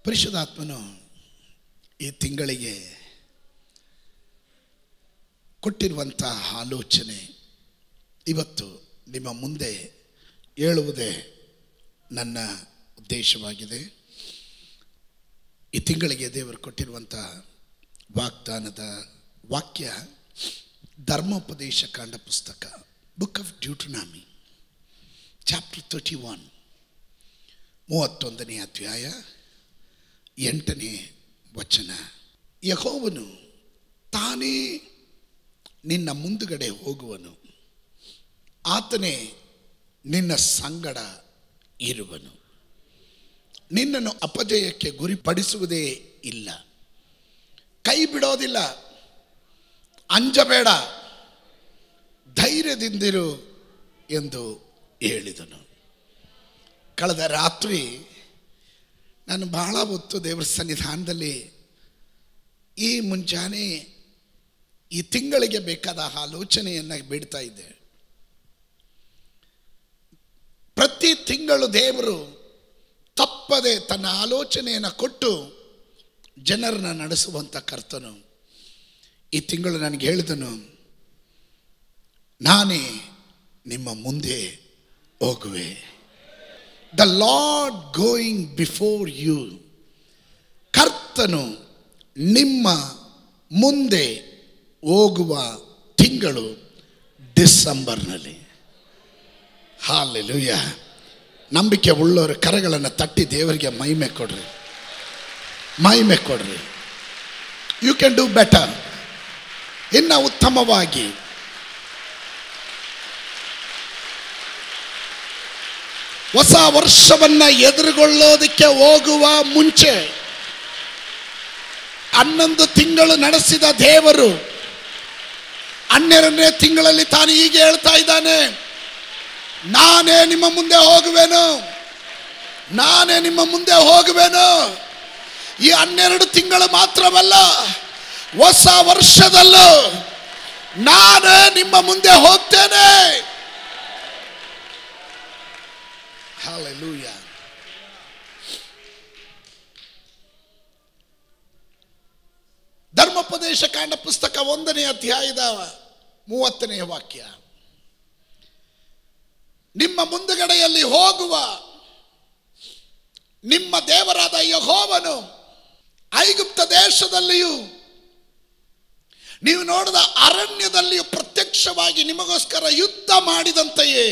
ಪರಿಶುದ್ಧಾತ್ಮನು ಈ ತಿಂಗಳಿಗೆ ಕೊಟ್ಟಿರುವಂಥ ಆಲೋಚನೆ ಇವತ್ತು ನಿಮ್ಮ ಮುಂದೆ ಹೇಳುವುದೇ ನನ್ನ ಉದ್ದೇಶವಾಗಿದೆ ಈ ತಿಂಗಳಿಗೆ ದೇವರು ಕೊಟ್ಟಿರುವಂಥ ವಾಗ್ದಾನದ ವಾಕ್ಯ ಧರ್ಮೋಪದೇಶ ಕಾಂಡ ಪುಸ್ತಕ book of Deuteronomy chapter thirty one ಮೂವತ್ತೊಂದನೇ ಅಧ್ಯಾಯ ಎಂಟನೇ ವಚನ ಯಹೋವನು ತಾನೇ ನಿನ್ನ ಮುಂದುಗಡೆ ಹೋಗುವನು ಆತನೇ ನಿನ್ನ ಸಂಗಡ ಇರುವನು ನಿನ್ನನ್ನು ಅಪಜಯಕ್ಕೆ ಗುರಿಪಡಿಸುವುದೇ ಇಲ್ಲ ಕೈ ಬಿಡೋದಿಲ್ಲ ಅಂಜಬೇಡ ಧೈರ್ಯದಿಂದಿರು ಎಂದು ಹೇಳಿದನು ಕಳೆದ ರಾತ್ರಿ ನಾನು ಬಹಳ ಹೊತ್ತು ದೇವರ ಸನ್ನಿಧಾನದಲ್ಲಿ ಈ ಮುಂಜಾನೆ ಈ ತಿಂಗಳಿಗೆ ಬೇಕಾದ ಆಲೋಚನೆಯನ್ನು ಬಿಡ್ತಾ ಇದ್ದೆ ಪ್ರತಿ ತಿಂಗಳು ದೇವರು ತಪ್ಪದೆ ತನ್ನ ಆಲೋಚನೆಯನ್ನು ಕೊಟ್ಟು ಜನರನ್ನ ನಡೆಸುವಂಥ ಕರ್ತನು ಈ ತಿಂಗಳು ನನಗೆ ಹೇಳಿದನು ನಾನೇ ನಿಮ್ಮ ಮುಂದೆ ಹೋಗುವೆ the Lord going before you ಕರ್ತನು ನಿಮ್ಮ ಮುಂದೆ ಹೋಗುವ ತಿಂಗಳು ಡಿಸೆಂಬರ್ನಲ್ಲಿ ಹಾಲೆಲೂಯ ನಂಬಿಕೆ ಉಳ್ಳವರ ಕರಗಳನ್ನು ತಟ್ಟಿ ದೇವರಿಗೆ ಮಹಿಮೆ ಕೊಡ್ರಿ ಮಹಿಮೆ ಕೊಡ್ರಿ ಯು ಕ್ಯಾನ್ ಡೂ ಬೆಟರ್ ಇನ್ನು ಉತ್ತಮವಾಗಿ ಹೊಸ ವರ್ಷವನ್ನ ಎದುರುಗೊಳ್ಳೋದಕ್ಕೆ ಹೋಗುವ ಮುಂಚೆ ಹನ್ನೊಂದು ತಿಂಗಳು ನಡೆಸಿದ ದೇವರು ಹನ್ನೆರಡನೇ ತಿಂಗಳಲ್ಲಿ ತಾನು ಹೀಗೆ ಹೇಳ್ತಾ ಇದ್ದಾನೆ ನಾನೇ ನಿಮ್ಮ ಮುಂದೆ ಹೋಗುವೆನು ನಾನೇ ನಿಮ್ಮ ಮುಂದೆ ಹೋಗುವೆನು ಈ ಹನ್ನೆರಡು ತಿಂಗಳು ಮಾತ್ರವಲ್ಲ ಹೊಸ ವರ್ಷದಲ್ಲೂ ನಾನೇ ನಿಮ್ಮ ಮುಂದೆ ಹೋಗ್ತೇನೆ Hallelujah. ಧರ್ಮೋಪದೇಶ ಕಾಂಡ ಪುಸ್ತಕ ಒಂದನೇ ಅಧ್ಯಾಯದ ಮೂವತ್ತನೆಯ ವಾಕ್ಯ ನಿಮ್ಮ ಮುಂದುಗಡೆಯಲ್ಲಿ ಹೋಗುವ ನಿಮ್ಮ ದೇವರಾದ ಯಹೋವನು ಐಗುಪ್ತ ದೇಶದಲ್ಲಿಯೂ ನೀವು ನೋಡಿದ ಅರಣ್ಯದಲ್ಲಿಯೂ ಪ್ರತ್ಯಕ್ಷವಾಗಿ ನಿಮಗೋಸ್ಕರ ಯುದ್ಧ ಮಾಡಿದಂತೆಯೇ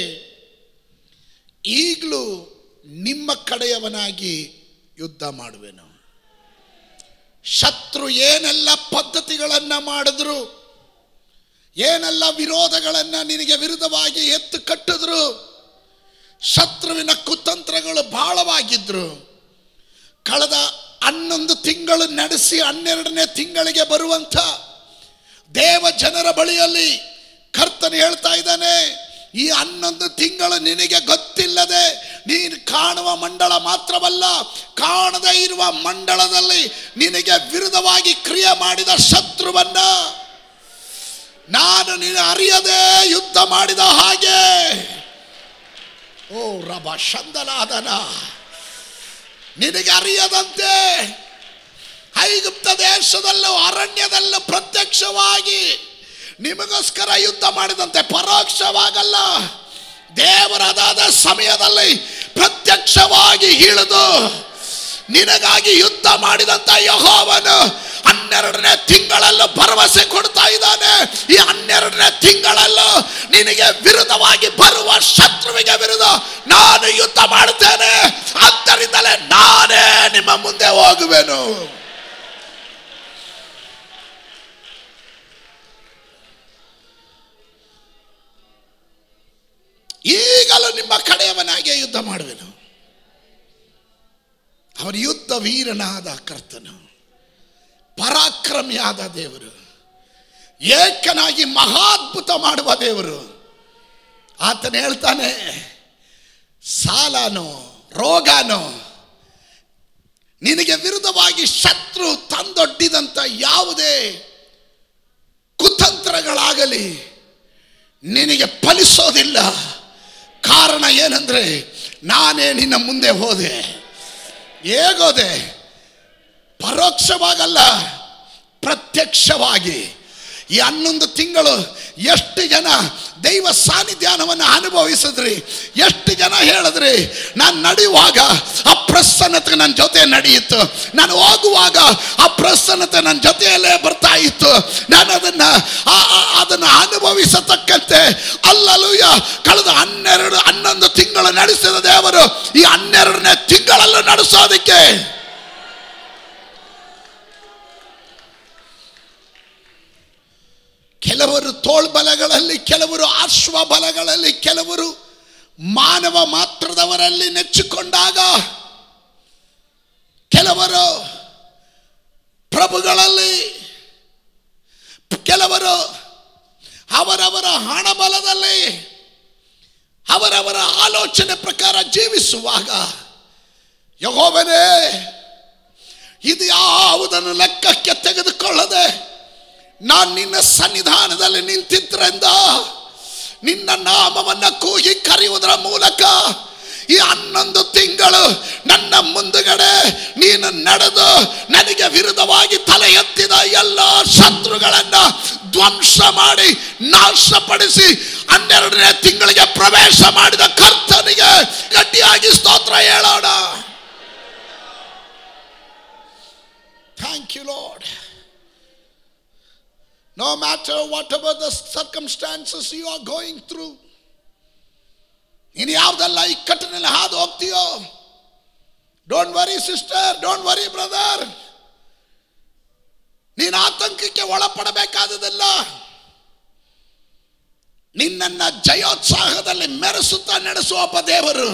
ಈಗಲೂ ನಿಮ್ಮ ಕಡೆಯವನಾಗಿ ಯುದ್ಧ ಮಾಡುವೆನು ಶತ್ರು ಏನೆಲ್ಲ ಪದ್ಧತಿಗಳನ್ನು ಮಾಡಿದ್ರು ಏನೆಲ್ಲ ವಿರೋಧಗಳನ್ನು ನಿನಗೆ ವಿರುದ್ಧವಾಗಿ ಎತ್ತು ಕಟ್ಟಿದ್ರು ಶತ್ರುವಿನ ಕುತಂತ್ರಗಳು ಬಹಳವಾಗಿದ್ರು ಕಳೆದ ಹನ್ನೊಂದು ತಿಂಗಳು ನಡೆಸಿ ಹನ್ನೆರಡನೇ ತಿಂಗಳಿಗೆ ಬರುವಂಥ ದೇವ ಜನರ ಬಳಿಯಲ್ಲಿ ಕರ್ತನು ಹೇಳ್ತಾ ಇದ್ದಾನೆ ಈ ಹನ್ನೊಂದು ತಿಂಗಳು ನಿನಗೆ ಗೊತ್ತಿಲ್ಲದೆ ನೀನು ಕಾಣುವ ಮಂಡಳ ಮಾತ್ರವಲ್ಲ ಕಾಣದೇ ಇರುವ ಮಂಡಳದಲ್ಲಿ ನಿನಗೆ ವಿರುದ್ಧವಾಗಿ ಕ್ರಿಯೆ ಮಾಡಿದ ಶತ್ರುವನ್ನ ನಾನು ನಿನ್ನ ಅರಿಯದೆ ಯುದ್ಧ ಮಾಡಿದ ಹಾಗೆ ಓ ರಬ ಶಂದಲಾದನ ನಿನಗೆ ಅರಿಯದಂತೆ ಐಗುಪ್ತ ದೇಶದಲ್ಲೂ ಅರಣ್ಯದಲ್ಲೂ ಪ್ರತ್ಯಕ್ಷವಾಗಿ ನಿಮಗೋಸ್ಕರ ಯುದ್ಧ ಮಾಡಿದಂತೆ ಪರೋಕ್ಷವಾಗಲ್ಲ ದೇವರದಾದ ಸಮಯದಲ್ಲಿ ಪ್ರತ್ಯಕ್ಷವಾಗಿ ಇಳಿದು ನಿನಗಾಗಿ ಯುದ್ಧ ಮಾಡಿದಂತ ಯಹೋವನು ಹನ್ನೆರಡನೇ ತಿಂಗಳಲ್ಲೂ ಭರವಸೆ ಕೊಡ್ತಾ ಇದ್ದಾನೆ ಈ ಹನ್ನೆರಡನೇ ತಿಂಗಳಲ್ಲೂ ನಿನಗೆ ವಿರುದ್ಧವಾಗಿ ಬರುವ ಶತ್ರುವಿಗೆ ವಿರುದ್ಧ ನಾನು ಯುದ್ಧ ಮಾಡುತ್ತೇನೆ ಆದ್ದರಿಂದಲೇ ನಾನೇ ನಿಮ್ಮ ಮುಂದೆ ಹೋಗುವೆನು ಈಗಲೂ ನಿಮ್ಮ ಕಡೆಯವನಾಗೆ ಯುದ್ಧ ಮಾಡುವೆನು ಅವನ ಯುದ್ಧ ವೀರನಾದ ಕರ್ತನು ಪರಾಕ್ರಮಿಯಾದ ದೇವರು ಏಕನಾಗಿ ಮಹಾದ್ಭುತ ಮಾಡುವ ದೇವರು ಆತನ ಹೇಳ್ತಾನೆ ಸಾಲನೋ ರೋಗನೋ ನಿನಗೆ ವಿರುದ್ಧವಾಗಿ ಶತ್ರು ತಂದೊಡ್ಡಿದಂಥ ಯಾವುದೇ ಕುತಂತ್ರಗಳಾಗಲಿ ನಿನಗೆ ಫಲಿಸೋದಿಲ್ಲ ಕಾರಣ ಏನಂದ್ರೆ ನಾನೇ ನಿನ್ನ ಮುಂದೆ ಹೋದೆ ಹೇಗೋದೆ ಪರೋಕ್ಷವಾಗಲ್ಲ ಪ್ರತ್ಯಕ್ಷವಾಗಿ ಈ ಹನ್ನೊಂದು ತಿಂಗಳು ಎಷ್ಟು ಜನ ದೈವ ಸಾನ್ನಿಧ್ಯಾನವನ್ನು ಅನುಭವಿಸಿದ್ರಿ ಎಷ್ಟು ಜನ ಹೇಳಿದ್ರಿ ನಾನು ನಡೆಯುವಾಗ ಆ ಪ್ರಸನ್ನತೆ ನನ್ನ ಜೊತೆ ನಡೆಯಿತು ನಾನು ಹೋಗುವಾಗ ಆ ಪ್ರಸನ್ನತೆ ನನ್ನ ಜೊತೆಯಲ್ಲೇ ಬರ್ತಾ ಇತ್ತು ನಾನು ಅದನ್ನ ಆ- ಆ- ಅದನ್ನು ಅನುಭವಿಸತಕ್ಕಂತೆ ಅಲ್ಲಲೂಯ ಕಳೆದ ಹನ್ನೆರಡು ಹನ್ನೊಂದು ತಿಂಗಳು ನಡೆಸಿದ ದೇವರು ಈ ಹನ್ನೆರಡನೇ ತಿಂಗಳಲ್ಲೂ ನಡೆಸೋದಕ್ಕೆ ಕೆಲವರು ತೋಳ್ಬಲಗಳಲ್ಲಿ ಕೆಲವರು ಅಶ್ವಬಲಗಳಲ್ಲಿ ಕೆಲವರು ಮಾನವ ಮಾತ್ರದವರಲ್ಲಿ ನೆಚ್ಚಿಕೊಂಡಾಗ ಕೆಲವರು ಪ್ರಭುಗಳಲ್ಲಿ ಕೆಲವರು ಅವರವರ ಹಣಬಲದಲ್ಲಿ ಅವರವರ ಆಲೋಚನೆ ಪ್ರಕಾರ ಜೀವಿಸುವಾಗ ಯಹೋವನೇ ಇದು ಯಾವುದನ್ನು ಲೆಕ್ಕಕ್ಕೆ ತೆಗೆದುಕೊಳ್ಳದೆ ನಾನು ನಿನ್ನ ಸನ್ನಿಧಾನದಲ್ಲಿ ನಿಂತಿದ್ರಿಂದ ನಿನ್ನ ನಾಮವನ್ನ ಕೂಗಿ ಕರೆಯುವುದರ ಮೂಲಕ ಈ ಹನ್ನೊಂದು ತಿಂಗಳು ನನ್ನ ಮುಂದುಗಡೆ ನೀನು ನಡೆದು ನನಗೆ ವಿರುದ್ಧವಾಗಿ ತಲೆ ಎತ್ತಿದ ಎಲ್ಲ ಶತ್ರುಗಳನ್ನ ಧ್ವಂಸ ಮಾಡಿ ನಾಶಪಡಿಸಿ ಹನ್ನೆರಡನೇ ತಿಂಗಳಿಗೆ ಪ್ರವೇಶ ಮಾಡಿದ ಕರ್ತನಿಗೆ ಗಟ್ಟಿಯಾಗಿ ಸ್ತೋತ್ರ ಹೇಳೋಣ thank you Lord No matter whatever the circumstances you are going through, ನೀನು ಯಾವ್ದೆಲ್ಲ ಇಕ್ಕಟ್ಟಿನಲ್ಲಿ ಹಾದು ಹೋಗ್ತೀಯೋ don't worry sister don't worry brother ನೀನು ಆತಂಕಕ್ಕೆ ಒಳಪಡಬೇಕಾದದಲ್ಲ ನಿನ್ನನ್ನ ಜಯೋತ್ಸಾಹದಲ್ಲಿ ಮೆರೆಸುತ್ತಾ ನಡೆಸುವ ಒಬ್ಬ ದೇವರು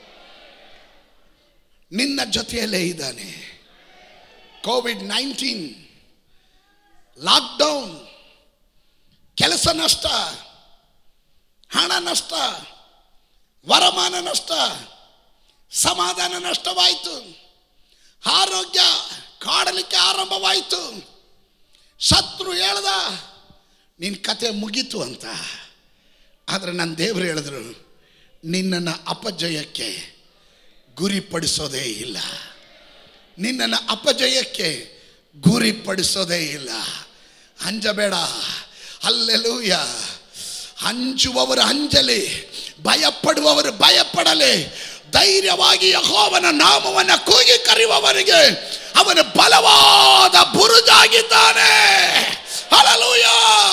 ನಿನ್ನ ಜೊತೆಯಲ್ಲೇ ಇದ್ದಾನೆ ಕೋವಿಡ್ ನೈನ್ಟೀನ್ ಲಾಕ್ಡೌನ್ ಕೆಲಸ ನಷ್ಟ ಹಣ ನಷ್ಟ ವರಮಾನ ನಷ್ಟ ಸಮಾಧಾನ ನಷ್ಟವಾಯಿತು ಆರೋಗ್ಯ ಕಾಡಲಿಕ್ಕೆ ಆರಂಭವಾಯಿತು ಶತ್ರು ಹೇಳ್ದ ನಿನ್ನ ಕತೆ ಮುಗೀತು ಅಂತ ಆದರೆ ನನ್ನ ದೇವರು ಹೇಳಿದ್ರು ನಿನ್ನನ್ನು ಅಪಜಯಕ್ಕೆ ಗುರಿಪಡಿಸೋದೇ ಇಲ್ಲ ನಿನ್ನನ್ನು ಅಪಜಯಕ್ಕೆ ಗುರಿಪಡಿಸೋದೇ ಇಲ್ಲ ಅಂಜಬೇಡ ಅಲ್ಲೆಲೂಯ ಅಂಜುವವರು ಅಂಜಲಿ ಭಯಪಡುವವರು ಭಯಪಡಲಿ ಧೈರ್ಯವಾಗಿ ಯಹೋವನ ನಾಮವನ್ನು ಕೂಗಿ ಕರೆಯುವವರಿಗೆ ಅವನು ಬಲವಾದ ಬುರುಜಾಗಿದ್ದಾನೆ ಹಲಲೂಯ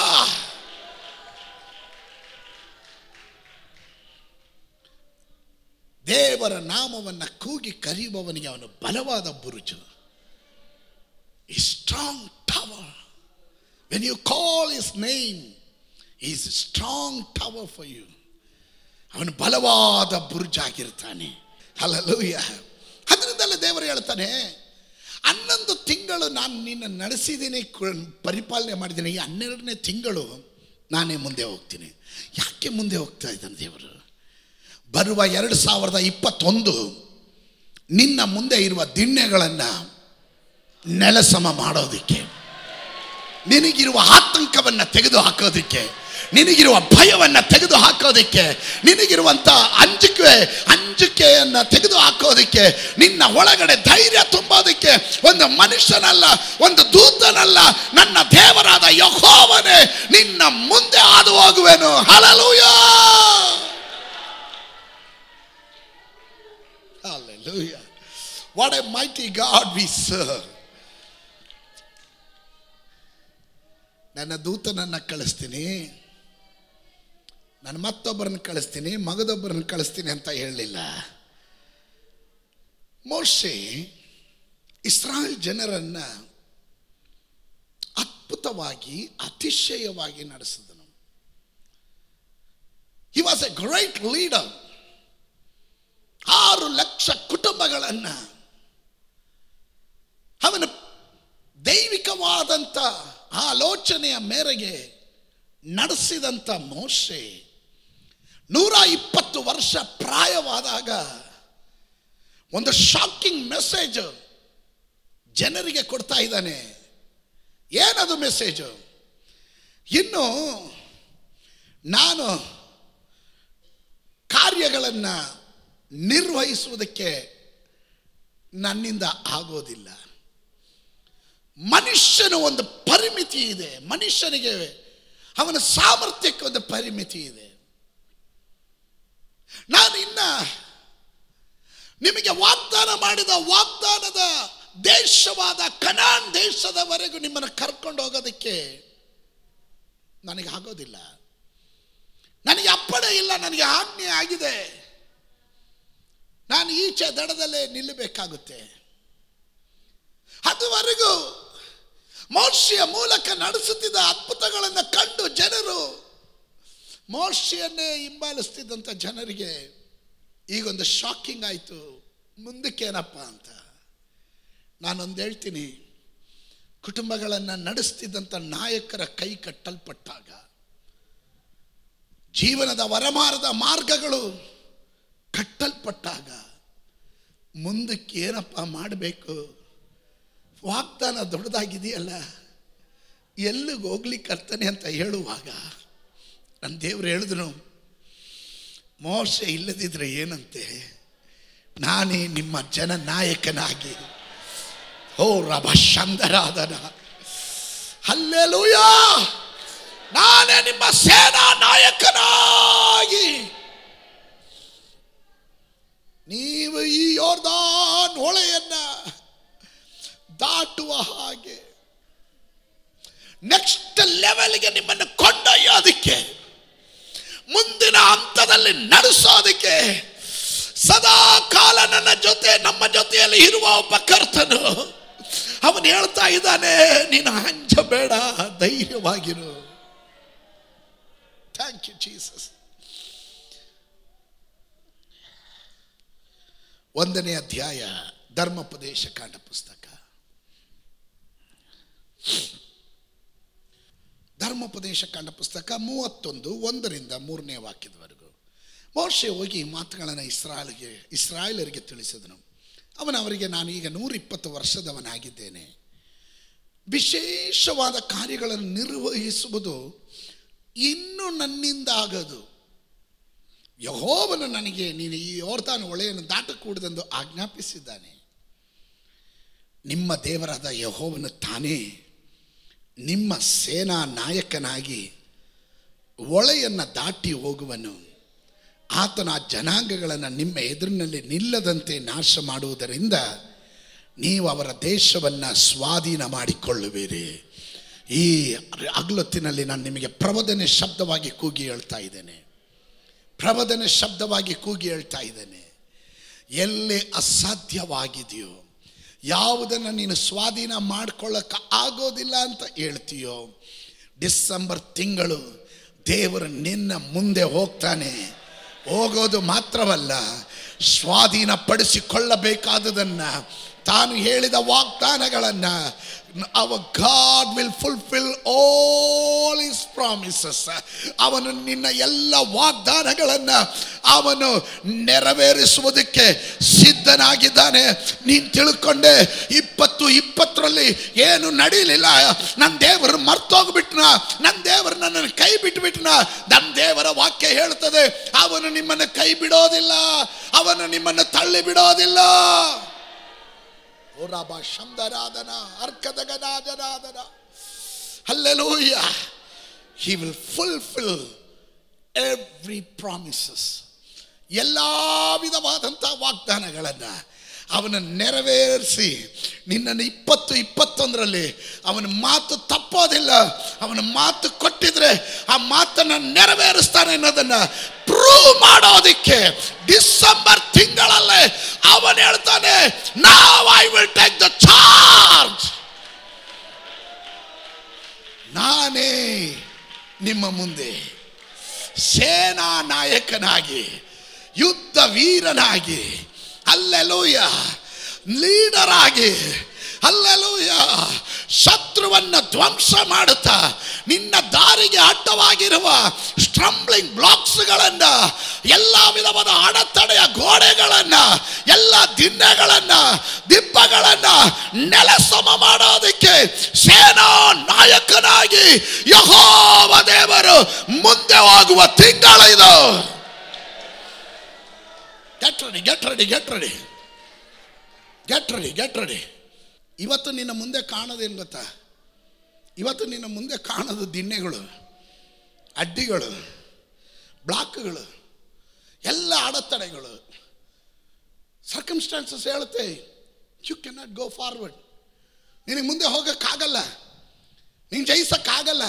ದೇವರ ನಾಮವನ್ನು ಕೂಗಿ ಕರೆಯುವವನಿಗೆ ಅವನು ಬಲವಾದ ಬುರುಜು a strong tower. When you call his name, he's a strong tower for you. ಅವನು ಬಲವಾದ ಬುರ್ಜ್ ಆಗಿರ್ತಾನೆ ಅಲ್ಲೂಯ್ಯ ಅದರಿಂದಲೇ ದೇವರು ಹೇಳ್ತಾನೆ ಹನ್ನೊಂದು ತಿಂಗಳು ನಾನು ನಿನ್ನ ನಡೆಸಿದ್ದೀನಿ ಕು- ಪರಿಪಾಲನೆ ಮಾಡಿದ್ದೀನಿ ಈ ಹನ್ನೆರಡನೇ ತಿಂಗಳು ನಾನೇ ಮುಂದೆ ಹೋಗ್ತೀನಿ ಯಾಕೆ ಮುಂದೆ ಹೋಗ್ತಾ ಇದ್ದಾನೆ ದೇವರು ಬರುವ ಎರಡು ಸಾವಿರದ ಇಪ್ಪತ್ತೊಂದು ನಿನ್ನ ಮುಂದೆ ಇರುವ ದಿಣ್ಣೆಗಳನ್ನು ನೆಲಸಮ ಮಾಡೋದಕ್ಕೆ ನಿನಗಿರುವ ಆತಂಕವನ್ನು ತೆಗೆದು ಹಾಕೋದಕ್ಕೆ ನಿನಗಿರುವ ಭಯವನ್ನು ತೆಗೆದು ಹಾಕೋದಕ್ಕೆ ನಿನಗಿರುವಂಥ ಅಂಜಿಕೆ ಅಂಜಿಕೆಯನ್ನು ತೆಗೆದು ಹಾಕೋದಕ್ಕೆ ನಿನ್ನ ಒಳಗಡೆ ಧೈರ್ಯ ತುಂಬೋದಕ್ಕೆ ಒಂದು ಮನುಷ್ಯನಲ್ಲ ಒಂದು ದೂತನಲ್ಲ ನನ್ನ ದೇವರಾದ ಯಹೋವನೇ ನಿನ್ನ ಮುಂದೆ ಹಾದು ಹೋಗುವೆನು hallelujah Hallelujah. What a mighty God we serve. ನನ್ನ ದೂತನನ್ನು ಕಳಿಸ್ತೀನಿ ನಾನು ಮತ್ತೊಬ್ಬರನ್ನು ಕಳಿಸ್ತೀನಿ ಮಗದೊಬ್ಬರನ್ನು ಕಳಿಸ್ತೀನಿ ಅಂತ ಹೇಳಲಿಲ್ಲ ಮೋಶೆ ಇಸ್ರಾಯೇಲ್ ಜನರನ್ನ ಅದ್ಭುತವಾಗಿ ಅತಿಶಯವಾಗಿ ನಡೆಸಿದನು he was a great leader ಆರು ಲಕ್ಷ ಕುಟುಂಬಗಳನ್ನ ಅವನ ದೈವಿಕವಾದಂಥ ಆಲೋಚನೆಯ ಮೇರೆಗೆ ನಡೆಸಿದಂಥ ಮೋಶೆ ನೂರ ಇಪ್ಪತ್ತು ವರ್ಷ ಪ್ರಾಯವಾದಾಗ ಒಂದು ಶಾಕಿಂಗ್ ಮೆಸೇಜ್ ಜನರಿಗೆ ಕೊಡ್ತಾ ಇದ್ದಾನೆ ಏನದು ಮೆಸೇಜು ಇನ್ನು ನಾನು ಕಾರ್ಯಗಳನ್ನು ನಿರ್ವಹಿಸುವುದಕ್ಕೆ ನನ್ನಿಂದ ಆಗೋದಿಲ್ಲ ಮನುಷ್ಯನ ಒಂದು ಪರಿಮಿತಿ ಇದೆ ಮನುಷ್ಯನಿಗೆ ಅವನ ಸಾಮರ್ಥ್ಯಕ್ಕೆ ಒಂದು ಪರಿಮಿತಿ ಇದೆ ನಾನು ಇನ್ನ ನಿಮಗೆ ವಾಗ್ದಾನ ಮಾಡಿದ ವಾಗ್ದಾನದ ದೇಶವಾದ ಕನಾನ್ ದೇಶದವರೆಗೂ ನಿಮ್ಮನ್ನು ಕರ್ಕೊಂಡು ಹೋಗೋದಕ್ಕೆ ನನಗೆ ಆಗೋದಿಲ್ಲ ನನಗೆ ಅಪ್ಪಣೆ ಇಲ್ಲ ನನಗೆ ಆಜ್ಞೆ ಆಗಿದೆ ನಾನು ಈಚೆ ದಡದಲ್ಲೇ ನಿಲ್ಲಬೇಕಾಗುತ್ತೆ ಅದುವರೆಗೂ ಮೋಶಿಯ ಮೂಲಕ ನಡೆಸುತ್ತಿದ್ದ ಅದ್ಭುತಗಳನ್ನು ಕಂಡು ಜನರು ಮೋಶಿಯನ್ನೇ ಹಿಂಬಾಲಿಸ್ತಿದ್ದಂಥ ಜನರಿಗೆ ಈಗೊಂದು ಶಾಕಿಂಗ್ ಆಯಿತು ಮುಂದಕ್ಕೇನಪ್ಪ ಅಂತ ನಾನೊಂದು ಹೇಳ್ತೀನಿ ಕುಟುಂಬಗಳನ್ನು ನಡೆಸ್ತಿದ್ದಂಥ ನಾಯಕರ ಕೈ ಕಟ್ಟಲ್ಪಟ್ಟಾಗ ಜೀವನದ ವರಮಾರದ ಮಾರ್ಗಗಳು ಕಟ್ಟಲ್ಪಟ್ಟಾಗ ಮುಂದಕ್ಕೆ ಏನಪ್ಪ ಮಾಡಬೇಕು ವಾಗ್ದಾನ ದೊಡ್ಡದಾಗಿದೆಯಲ್ಲ ಎಲ್ಲಿಗೆ ಹೋಗ್ಲಿಕ್ಕೆ ಕರ್ತನೆ ಅಂತ ಹೇಳುವಾಗ ನನ್ನ ದೇವ್ರು ಹೇಳಿದ್ರು ಮೋಸ ಇಲ್ಲದಿದ್ರೆ ಏನಂತೆ ನಾನೇ ನಿಮ್ಮ ಜನ ನಾಯಕನಾಗಿ ಓ ರಭ ಶಂದರಾದನ ಅಲ್ಲೆಲೂಯ ನಾನೇ ನಿಮ್ಮ ಸೇನಾ ನಾಯಕನಾಗಿ ನೀವು ಈ ಯೋರ್ದಾನ್ ಹೊಳೆಯನ್ನ ದಾಟುವ ಹಾಗೆ ನೆಕ್ಸ್ಟ್ ಲೆವೆಲ್ಗೆ ನಿಮ್ಮನ್ನು ಕೊಂಡೊಯ್ಯೋದಕ್ಕೆ ಮುಂದಿನ ಹಂತದಲ್ಲಿ ನಡೆಸೋದಕ್ಕೆ ಸದಾ ಕಾಲ ನನ್ನ ಜೊತೆ ನಮ್ಮ ಜೊತೆಯಲ್ಲಿ ಇರುವ ಒಬ್ಬ ಕರ್ತನು ಅವನು ಹೇಳ್ತಾ ಇದ್ದಾನೆ ನೀನು ಹಂಚಬೇಡ ಧೈರ್ಯವಾಗಿರು ಥ್ಯಾಂಕ್ ಯು ಜೀಸಸ್ ಒಂದನೇ ಅಧ್ಯಾಯ ಧರ್ಮೋಪದೇಶ ಕಾಂಡ ಪುಸ್ತಕ ಧರ್ಮೋಪದೇಶ ಕಾಂಡ ಪುಸ್ತಕ ಮೂವತ್ತೊಂದು ಒಂದರಿಂದ ಮೂರನೇ ವಾಕ್ಯದವರೆಗೂ ಮೋಶೆ ಹೋಗಿ ಈ ಮಾತುಗಳನ್ನು ಇಸ್ರಾಯಲ್ಗೆ ಇಸ್ರಾಯೇಲರಿಗೆ ತಿಳಿಸಿದನು ಅವನು ಅವರಿಗೆ ನಾನು ಈಗ ನೂರಿಪ್ಪತ್ತು ವರ್ಷದವನಾಗಿದ್ದೇನೆ ವಿಶೇಷವಾದ ಕಾರ್ಯಗಳನ್ನು ನಿರ್ವಹಿಸುವುದು ಇನ್ನು ನನ್ನಿಂದ ಆಗದು ಯಹೋವನು ನನಗೆ ನೀನು ಈ ಯೋರ್ತಾನ ಒಳೆಯನ್ನು ದಾಟಕೂಡದೆಂದು ಆಜ್ಞಾಪಿಸಿದ್ದಾನೆ ನಿಮ್ಮ ದೇವರಾದ ಯಹೋವನು ತಾನೇ ನಿಮ್ಮ ಸೇನಾ ನಾಯಕನಾಗಿ ಒಳೆಯನ್ನು ದಾಟಿ ಹೋಗುವನು ಆತನ ಆ ಜನಾಂಗಗಳನ್ನು ನಿಮ್ಮ ಎದುರಿನಲ್ಲಿ ನಿಲ್ಲದಂತೆ ನಾಶ ಮಾಡುವುದರಿಂದ ನೀವು ಅವರ ದೇಶವನ್ನು ಸ್ವಾಧೀನ ಮಾಡಿಕೊಳ್ಳುವಿರಿ ಈ ಅಗ್ಲೊತ್ತಿನಲ್ಲಿ ನಾನು ನಿಮಗೆ ಪ್ರಬೋಧನೆ ಶಬ್ದವಾಗಿ ಕೂಗಿ ಹೇಳ್ತಾ ಇದ್ದೇನೆ ಪ್ರಬೋಧನೆ ಶಬ್ದವಾಗಿ ಕೂಗಿ ಹೇಳ್ತಾ ಇದ್ದೇನೆ ಎಲ್ಲಿ ಅಸಾಧ್ಯವಾಗಿದೆಯೋ ಯಾವುದನ್ನು ನೀನು ಸ್ವಾಧೀನ ಮಾಡ್ಕೊಳ್ಳೋಕೆ ಆಗೋದಿಲ್ಲ ಅಂತ ಹೇಳ್ತೀಯೋ ಡಿಸೆಂಬರ್ ತಿಂಗಳು ದೇವರು ನಿನ್ನ ಮುಂದೆ ಹೋಗ್ತಾನೆ ಹೋಗೋದು ಮಾತ್ರವಲ್ಲ ಸ್ವಾಧೀನಪಡಿಸಿಕೊಳ್ಳಬೇಕಾದುದನ್ನು ತಾನು ಹೇಳಿದ ವಾಗ್ದಾನಗಳನ್ನು ಅವ God will fulfil all his promises ಅವನು ನಿನ್ನ ಎಲ್ಲ ವಾಗ್ದಾನಗಳನ್ನು ಅವನು ನೆರವೇರಿಸುವುದಕ್ಕೆ ಸಿದ್ಧನಾಗಿದ್ದಾನೆ ನೀನು ತಿಳ್ಕೊಂಡೆ ಇಪ್ಪತ್ತು ಇಪ್ಪತ್ತರಲ್ಲಿ ಏನು ನಡೀಲಿಲ್ಲ ನನ್ನ ದೇವರು ಮರ್ತೋಗ್ಬಿಟ್ನ ನನ್ನ ದೇವರು ನನ್ನನ್ನು ಕೈ ಬಿಟ್ಬಿಟ್ನ ನನ್ನ ದೇವರ ವಾಕ್ಯ ಹೇಳ್ತದೆ ಅವನು ನಿಮ್ಮನ್ನು ಕೈ ಬಿಡೋದಿಲ್ಲ ಅವನು ನಿಮ್ಮನ್ನು ತಳ್ಳಿ ಬಿಡೋದಿಲ್ಲ ಓ ರಾಬ ಶಂದರಾದನ ಅರ್ಕದಗನಾದನಾದನ hallelujah he will fulfil every promises ಎಲ್ಲ ವಿಧವಾದಂಥ ವಾಗ್ದಾನಗಳನ್ನು ಅವನ ನೆರವೇರಿಸಿ ನಿನ್ನನ್ನು ಇಪ್ಪತ್ತು ಇಪ್ಪತ್ತೊಂದರಲ್ಲಿ ಅವನ ಮಾತು ತಪ್ಪೋದಿಲ್ಲ ಅವನ ಮಾತು ಕೊಟ್ಟಿದ್ರೆ ಆ ಮಾತನ್ನು ನೆರವೇರಿಸ್ತಾನೆ ಅನ್ನೋದನ್ನ ಪ್ರೂವ್ ಮಾಡೋದಕ್ಕೆ ಡಿಸೆಂಬರ್ ತಿಂಗಳಲ್ಲೇ ಅವನು ಹೇಳ್ತಾನೆ ನಾವ್ I will take the charge ನಾನೇ ನಿಮ್ಮ ಮುಂದೆ ಸೇನಾ ನಾಯಕನಾಗಿ ಯುದ್ಧ ವೀರನಾಗಿ ಅಲ್ಲೆಲೂಯ ಲೀಡರ್ ಆಗಿ ಅಲ್ಲೆಲೂಯ ಶತ್ರುವನ್ನ ಧ್ವಂಸ ಮಾಡುತ್ತಾ ನಿನ್ನ ದಾರಿಗೆ ಅಡ್ಡವಾಗಿರುವ ಸ್ಟ್ರಂಬ್ಲಿಂಗ್ ಬ್ಲಾಕ್ಸ್ಗಳನ್ನ ಎಲ್ಲ ವಿಧವಾದ ಅಡೆತಡೆಯ ಗೋಡೆಗಳನ್ನ ಎಲ್ಲ ದಿಣ್ಣೆಗಳನ್ನ ದಿಬ್ಬಗಳನ್ನ ನೆಲಸಮ ಮಾಡೋದಕ್ಕೆ ಸೇನಾ ನಾಯಕನಾಗಿ ಯಹೋವ ದೇವರು ಮುಂದೆ ಹೋಗುವ ತಿಂಗಳ ಇದು get ready get ready get ready get ready get ready ಇವತ್ತು ನಿನ್ನ ಮುಂದೆ ಕಾಣೋದೇನು ಗೊತ್ತಾ ಇವತ್ತು ನಿನ್ನ ಮುಂದೆ ಕಾಣೋದು ದಿಣ್ಣೆಗಳು ಅಡ್ಡಿಗಳು ಬ್ಲಾಕ್ಗಳು ಎಲ್ಲ ಅಡೆತಡೆಗಳು ಸರ್ಕಮ್ಸ್ಟಾನ್ಸಸ್ ಹೇಳುತ್ತೆ ಯು ಕೆನಾಟ್ ಗೋ ಫಾರ್ವರ್ಡ್ ನಿನಗೆ ಮುಂದೆ ಹೋಗೋಕ್ಕಾಗಲ್ಲ ನೀನು ಜಯಿಸೋಕ್ಕಾಗಲ್ಲ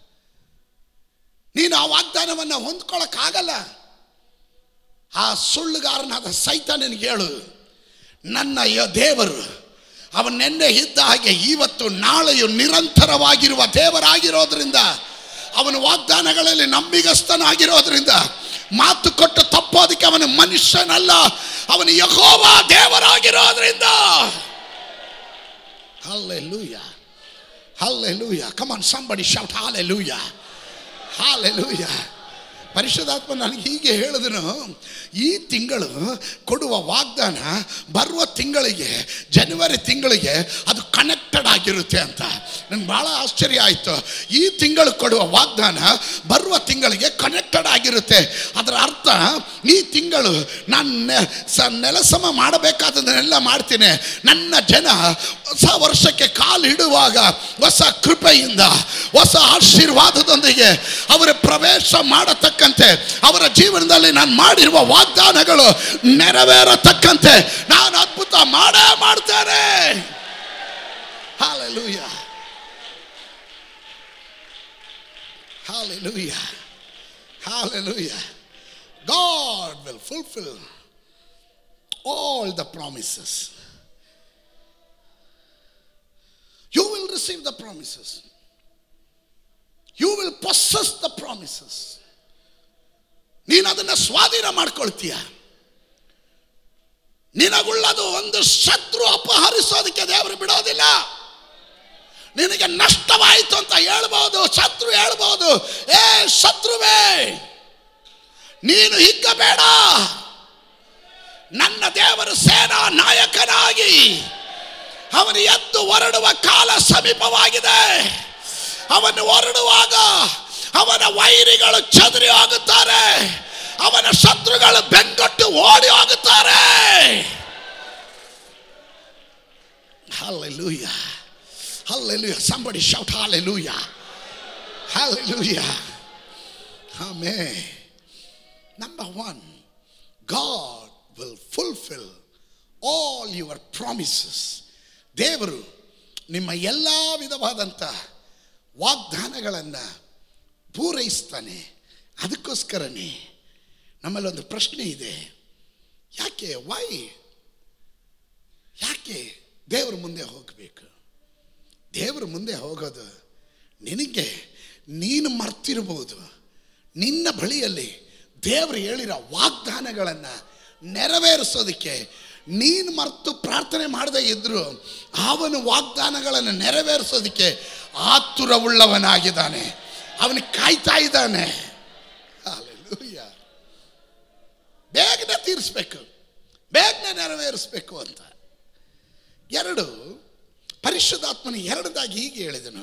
ನೀನು ಆ ವಾಗ್ದಾನವನ್ನು ಹೊಂದ್ಕೊಳ್ಳೋಕ್ಕಾಗಲ್ಲ ಆ ಸುಳ್ಳುಗಾರನಾದ ಸೈತ ನಿನಗೆ ಹೇಳು ನನ್ನ ಯ- ದೇವರು ಅವನೆನ್ನೆ ಇದ್ದ ಹಾಗೆ ಇವತ್ತು ನಾಳೆಯು ನಿರಂತರವಾಗಿರುವ ದೇವರಾಗಿರೋದ್ರಿಂದ ಅವನ ವಾಗ್ದಾನಗಳಲ್ಲಿ ನಂಬಿಗಸ್ತನಾಗಿರೋದ್ರಿಂದ ಮಾತು ಕೊಟ್ಟು ತಪ್ಪೋದಕ್ಕೆ ಅವನ ಮನುಷ್ಯನಲ್ಲ ಅವನ Jehovah ದೇವರಾಗಿರೋದ್ರಿಂದ Hallelujah. Hallelujah. Come on, somebody shout hallelujah. Hallelujah. ಪರಿಶುದ್ಧಾತ್ಮ ನನಗೆ ಹೀಗೆ ಹೇಳಿದನು ಈ ತಿಂಗಳು ಕೊಡುವ ವಾಗ್ದಾನ ಬರುವ ತಿಂಗಳಿಗೆ ಜನವರಿ ತಿಂಗಳಿಗೆ ಅದು ಕನೆಕ್ಟೆಡ್ ಆಗಿರುತ್ತೆ ಅಂತ ನನಗೆ ಭಾಳ ಆಶ್ಚರ್ಯ ಆಯಿತು ಈ ತಿಂಗಳು ಕೊಡುವ ವಾಗ್ದಾನ ಬರುವ ತಿಂಗಳಿಗೆ ಕನೆಕ್ಟೆಡ್ ಆಗಿರುತ್ತೆ ಅದರ ಅರ್ಥ ಈ ತಿಂಗಳು ನಾನು ನೆ- ಸ ನೆಲಸಮ ಮಾಡಬೇಕಾದದನ್ನೆಲ್ಲ ಮಾಡ್ತೀನಿ ನನ್ನ ಜನ ಹೊಸ ವರ್ಷಕ್ಕೆ ಕಾಲು ಇಡುವಾಗ ಹೊಸ ಕೃಪೆಯಿಂದ ಹೊಸ ಆಶೀರ್ವಾದದೊಂದಿಗೆ ಅವರ ಪ್ರವೇಶ ಮಾಡತಕ್ಕಂತೆ ಅವರ ಜೀವನದಲ್ಲಿ ನಾನು ಮಾಡಿರುವ ವಾಗ್ದಾನಗಳು ನೆರವೇರತಕ್ಕಂತೆ ನಾನು ಅದ್ಭುತ ಮಾಡೇ ಮಾಡ್ತೇನೆ Hallelujah. Hallelujah. Hallelujah. God will fulfill all the promises. You will receive the promises. You will possess the promises. ನೀನು ಅದನ್ನು ಸ್ವಾಧೀನ ಮಾಡ್ಕೊಳ್ತೀಯ ನಿನಗುಳ್ಳದು ಒಂದು ಶತ್ರು ಅಪಹರಿಸೋದಕ್ಕೆ ದೇವರು ಬಿಡೋದಿಲ್ಲ ನಿನಗೆ ನಷ್ಟವಾಯಿತು ಅಂತ ಹೇಳ್ಬೋದು ಶತ್ರು ಹೇಳ್ಬೋದು ಏ ಶತ್ರುವೇ ನೀನು ಹಿಗ್ಗಬೇಡ ನನ್ನ ದೇವರು ಸೇನಾ ನಾಯಕನಾಗಿ ಅವನು ಎದ್ದು ಹೊರಡುವ ಕಾಲ ಸಮೀಪವಾಗಿದೆ ಅವನು ಹೊರಡುವಾಗ ಅವನ ವೈರಿಗಳು ಚದುರಿ ಹೋಗುತ್ತಾರೆ ಅವನ ಶತ್ರುಗಳು ಬೆಂಗೊಟ್ಟು ಓಡಿ ಹೋಗುತ್ತಾರೆ Hallelujah. Hallelujah. Somebody shout hallelujah. Hallelujah. Amen. Number one, God will fulfill all your promises. ದೇವರು ನಿಮ್ಮ ಎಲ್ಲ ವಿಧವಾದಂಥ ವಾಗ್ದಾನಗಳನ್ನು ಪೂರೈಸ್ತಾನೆ ಅದಕ್ಕೋಸ್ಕರನೇ ನಮ್ಮಲ್ಲಿ ಒಂದು ಪ್ರಶ್ನೆ ಇದೆ ಯಾಕೆ ವೈ ಯಾಕೆ ದೇವ್ರ ಮುಂದೆ ಹೋಗಬೇಕು ದೇವ್ರ ಮುಂದೆ ಹೋಗೋದು ನಿನಗೆ ನೀನು ಮರ್ತಿರ್ಬೋದು ನಿನ್ನ ಬಳಿಯಲ್ಲಿ ದೇವರು ಹೇಳಿರೋ ವಾಗ್ದಾನಗಳನ್ನು ನೆರವೇರಿಸೋದಕ್ಕೆ ನೀನು ಮರ್ತು ಪ್ರಾರ್ಥನೆ ಮಾಡದೇ ಇದ್ದರೂ ಅವನು ವಾಗ್ದಾನಗಳನ್ನು ನೆರವೇರಿಸೋದಕ್ಕೆ ಆತುರವುಳ್ಳವನಾಗಿದ್ದಾನೆ ಅವನು ಕಾಯ್ತಾ ಇದ್ದಾನೆ Hallelujah. ಬೇಗನೆ ತೀರಿಸ್ಬೇಕು ಬೇಗನೆ ನೆರವೇರಿಸ್ಬೇಕು ಅಂತ ಎರಡು ಪರಿಶುದ್ಧಾತ್ಮನ ಎರಡದಾಗಿ ಹೀಗೆ ಹೇಳಿದನು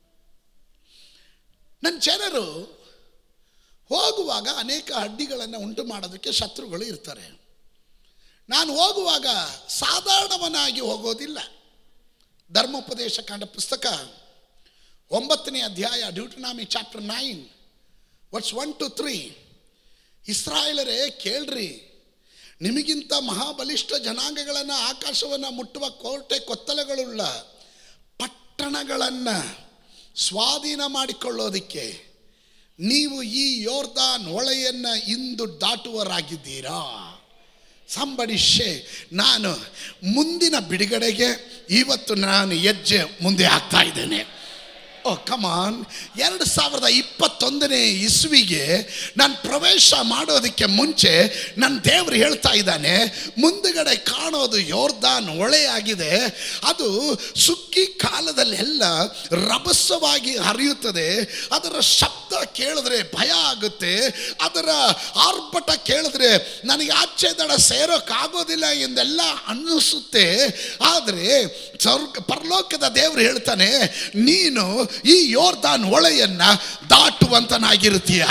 ನನ್ನ ಜನರು ಹೋಗುವಾಗ ಅನೇಕ ಅಡ್ಡಿಗಳನ್ನು ಉಂಟು ಮಾಡೋದಕ್ಕೆ ಶತ್ರುಗಳು ಇರ್ತಾರೆ ನಾನು ಹೋಗುವಾಗ ಸಾಧಾರಣವನಾಗಿ ಹೋಗೋದಿಲ್ಲ ಧರ್ಮೋಪದೇಶ ಕಾಂಡ ಪುಸ್ತಕ ಒಂಬತ್ತನೇ ಅಧ್ಯಾಯ Deuteronomy chapter nine verse one two three ಇಸ್ರಾಯೇಲರೇ ಕೇಳ್ರಿ ನಿಮಗಿಂತ ಮಹಾಬಲಿಷ್ಠ ಜನಾಂಗಗಳನ್ನು ಆಕಾಶವನ್ನು ಮುಟ್ಟುವ ಕೋಟೆ ಕೊತ್ತಲಗಳುಳ್ಳ ಪಟ್ಟಣಗಳನ್ನು ಸ್ವಾಧೀನ ಮಾಡಿಕೊಳ್ಳೋದಕ್ಕೆ ನೀವು ಈ ಯೋರ್ದಾನ್ ಹೊಳೆಯನ್ನು ಇಂದು ದಾಟುವರಾಗಿದ್ದೀರಾ ಸಂಬಡಿಶೆ ನಾನು ಮುಂದಿನ ಬಿಡುಗಡೆಗೆ ಇವತ್ತು ನಾನು ಹೆಜ್ಜೆ ಮುಂದೆ ಆಗ್ತಾ ಇದ್ದೇನೆ ಓ ಕಮಾನ್ ಎರಡು ಸಾವಿರದ ಇಪ್ಪತ್ತೊಂದನೇ ಇಸ್ವಿಗೆ ನಾನು ಪ್ರವೇಶ ಮಾಡೋದಕ್ಕೆ ಮುಂಚೆ ನನ್ನ ದೇವರು ಹೇಳ್ತಾ ಇದ್ದಾನೆ ಮುಂದುಗಡೆ ಕಾಣೋದು ಯೋರ್ದಾನ್ ಹೊಳೆಯಾಗಿದೆ ಅದು ಸುಗ್ಗಿ ಕಾಲದಲ್ಲೆಲ್ಲ ರಭಸವಾಗಿ ಹರಿಯುತ್ತದೆ ಅದರ ಶಬ್ದ ಕೇಳಿದ್ರೆ ಭಯ ಆಗುತ್ತೆ ಅದರ ಆರ್ಭಟ ಕೇಳಿದ್ರೆ ನನಗೆ ಆಚೆ ದಡ ಸೇರೋಕ್ಕಾಗೋದಿಲ್ಲ ಎಂದೆಲ್ಲ ಅನ್ನಿಸುತ್ತೆ ಆದರೆ ಸ್ವರ್ಗ ಪರಲೋಕದ ದೇವರು ಹೇಳ್ತಾನೆ ನೀನು ಈ ಯೋರ್ದಾನ್ ಹೊಳೆಯನ್ನ ದಾಟುವಂತನಾಗಿರ್ತೀಯ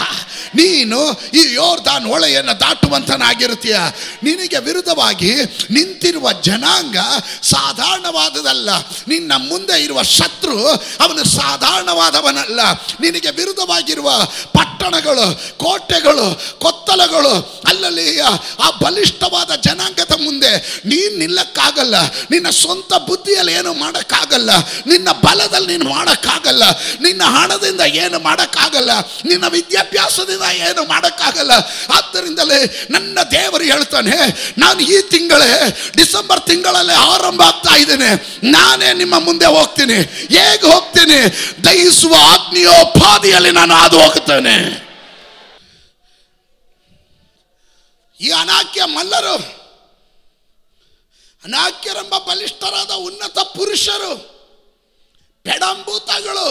ನೀನು ಈ ಯೋರ್ದಾನ್ ಹೊಳೆಯನ್ನು ದಾಟುವಂತನಾಗಿರುತ್ತೀಯ ನಿನಗೆ ವಿರುದ್ಧವಾಗಿ ನಿಂತಿರುವ ಜನಾಂಗ ಸಾಧಾರಣವಾದದಲ್ಲ ನಿನ್ನ ಮುಂದೆ ಇರುವ ಶತ್ರು ಅವನು ಸಾಧಾರಣವಾದವನಲ್ಲ ನಿನಗೆ ವಿರುದ್ಧವಾಗಿರುವ ಪಟ್ಟಣಗಳು ಕೋಟೆಗಳು ಕೊತ್ತಲಗಳು ಅಲ್ಲಲ್ಲಿ ಆ ಬಲಿಷ್ಠವಾದ ಜನಾಂಗದ ಮುಂದೆ ನೀನು ನಿಲ್ಲಕ್ಕಾಗಲ್ಲ ನಿನ್ನ ಸ್ವಂತ ಬುದ್ಧಿಯಲ್ಲಿ ಏನು ಮಾಡೋಕ್ಕಾಗಲ್ಲ ನಿನ್ನ ಬಲದಲ್ಲಿ ನೀನು ಮಾಡೋಕ್ಕಾಗಲ್ಲ ನಿನ್ನ ಹಣದಿಂದ ಏನು ಮಾಡೋಕ್ಕಾಗಲ್ಲ ನಿನ್ನ ವಿದ್ಯಾಭ್ಯಾಸದಿಂದ ಏನು ಮಾಡೋಕ್ಕಾಗಲ್ಲ ಆದ್ದರಿಂದಲೇ ನನ್ನ ದೇವರು ಹೇಳ್ತಾನೆ ನಾನು ಈ ತಿಂಗಳೇ ಡಿಸೆಂಬರ್ ತಿಂಗಳಲ್ಲೇ ಆರಂಭ ಆಗ್ತಾ ಇದ್ದೇನೆ ನಾನೇ ನಿಮ್ಮ ಮುಂದೆ ಹೋಗ್ತೀನಿ ಹೇಗೆ ಹೋಗ್ತೀನಿ ದಹಿಸುವ ಅಗ್ನಿಯೋಪಾದಿಯಲ್ಲಿ ನಾನು ಹಾದು ಹೋಗ್ತೇನೆ ಈ ಅನಾಕ್ಯ ಮಲ್ಲರು ಅನಾಕ್ಯರೆಂಬ ಬಲಿಷ್ಠರಾದ ಉನ್ನತ ಪುರುಷರು ಪೆಡಂಭೂತಗಳು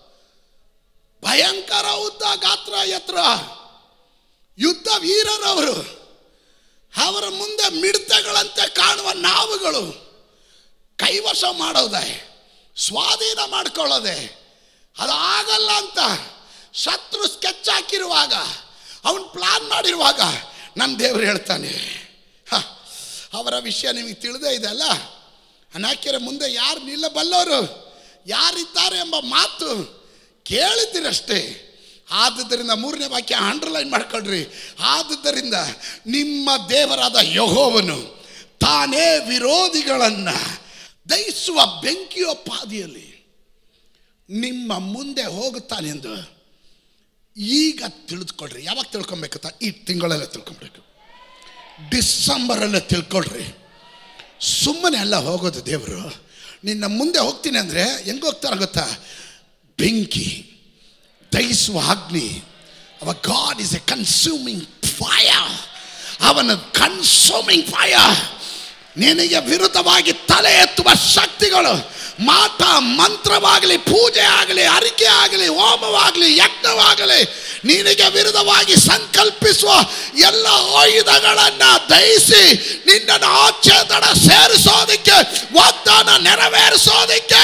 ಭಯಂಕರ ಉದ್ದ ಗಾತ್ರ ಎತ್ತರ ಯುದ್ಧ ವೀರರವರು ಅವರ ಮುಂದೆ ಮಿಡತೆಗಳಂತೆ ಕಾಣುವ ನಾವುಗಳು ಕೈವಶ ಮಾಡೋದೆ ಸ್ವಾಧೀನ ಮಾಡ್ಕೊಳ್ಳೋದೆ ಅದು ಆಗಲ್ಲ ಅಂತ ಶತ್ರು ಸ್ಕೆಚ್ ಹಾಕಿರುವಾಗ ಅವನು ಪ್ಲಾನ್ ಮಾಡಿರುವಾಗ ನನ್ನ ದೇವರು ಹೇಳ್ತಾನೆ ಹ, ಅವರ ವಿಷಯ ನಿಮಗೆ ತಿಳಿದೇ ಇದೆ ಅಲ್ಲ ಅನಾಕ್ಯರ ಮುಂದೆ ಯಾರು ನಿಲ್ಲಬಲ್ಲವರು ಯಾರಿದ್ದಾರೆ ಎಂಬ ಮಾತು ಕೇಳಿದ್ದೀರಷ್ಟೇ ಆದುದರಿಂದ ಮೂರನೇ ವಾಕ್ಯ ಅಂಡರ್ಲೈನ್ ಮಾಡ್ಕೊಳ್ರಿ ಆದುದರಿಂದ ನಿಮ್ಮ ದೇವರಾದ ಯಹೋವನು ತಾನೇ ವಿರೋಧಿಗಳನ್ನು ದಹಿಸುವ ಬೆಂಕಿಯ ಪಾದಿಯಲ್ಲಿ ನಿಮ್ಮ ಮುಂದೆ ಹೋಗುತ್ತಾನೆಂದು ಈಗ ತಿಳಿದುಕೊಳ್ರಿ ಯಾವಾಗ ತಿಳ್ಕೊಬೇಕಂತ ಈ ತಿಂಗಳಲ್ಲೇ ತಿಳ್ಕೊಬೇಕು ಡಿಸೆಂಬರಲ್ಲೇ ತಿಳ್ಕೊಳ್ರಿ ಸುಮ್ಮನೆ ಅಲ್ಲ ಹೋಗೋದು ದೇವರು ನಿನ್ನ ಮುಂದೆ ಹೋಗ್ತೀನಿ ಅಂದರೆ ಹೆಂಗೆ ಹೋಗ್ತಾರೆ ಗೊತ್ತಾ ಬೆಂಕಿ ದಹಿಸುವ ಅಗ್ನಿ ಅವ God is a consuming fire ಅವನ ಕನ್ಸ್ಯೂಮಿಂಗ್ ಫಾಯ ನಿನಗೆ ವಿರುದ್ಧವಾಗಿ ತಲೆ ಎತ್ತುವ ಶಕ್ತಿಗಳು ಮಾಟ ಮಂತ್ರವಾಗಲಿ ಪೂಜೆ ಆಗಲಿ ಅರಿಕೆ ಆಗಲಿ ಹೋಮವಾಗಲಿ ಯಜ್ಞವಾಗಲಿ ನಿನಗೆ ವಿರುದ್ಧವಾಗಿ ಸಂಕಲ್ಪಿಸುವ ಎಲ್ಲ ಆಯುಧಗಳನ್ನು ದಹಿಸಿ ನಿನ್ನನ್ನು ಆಚೆ ದಡ ಸೇರಿಸೋದಕ್ಕೆ ವಾಗ್ದಾನ ನೆರವೇರಿಸೋದಕ್ಕೆ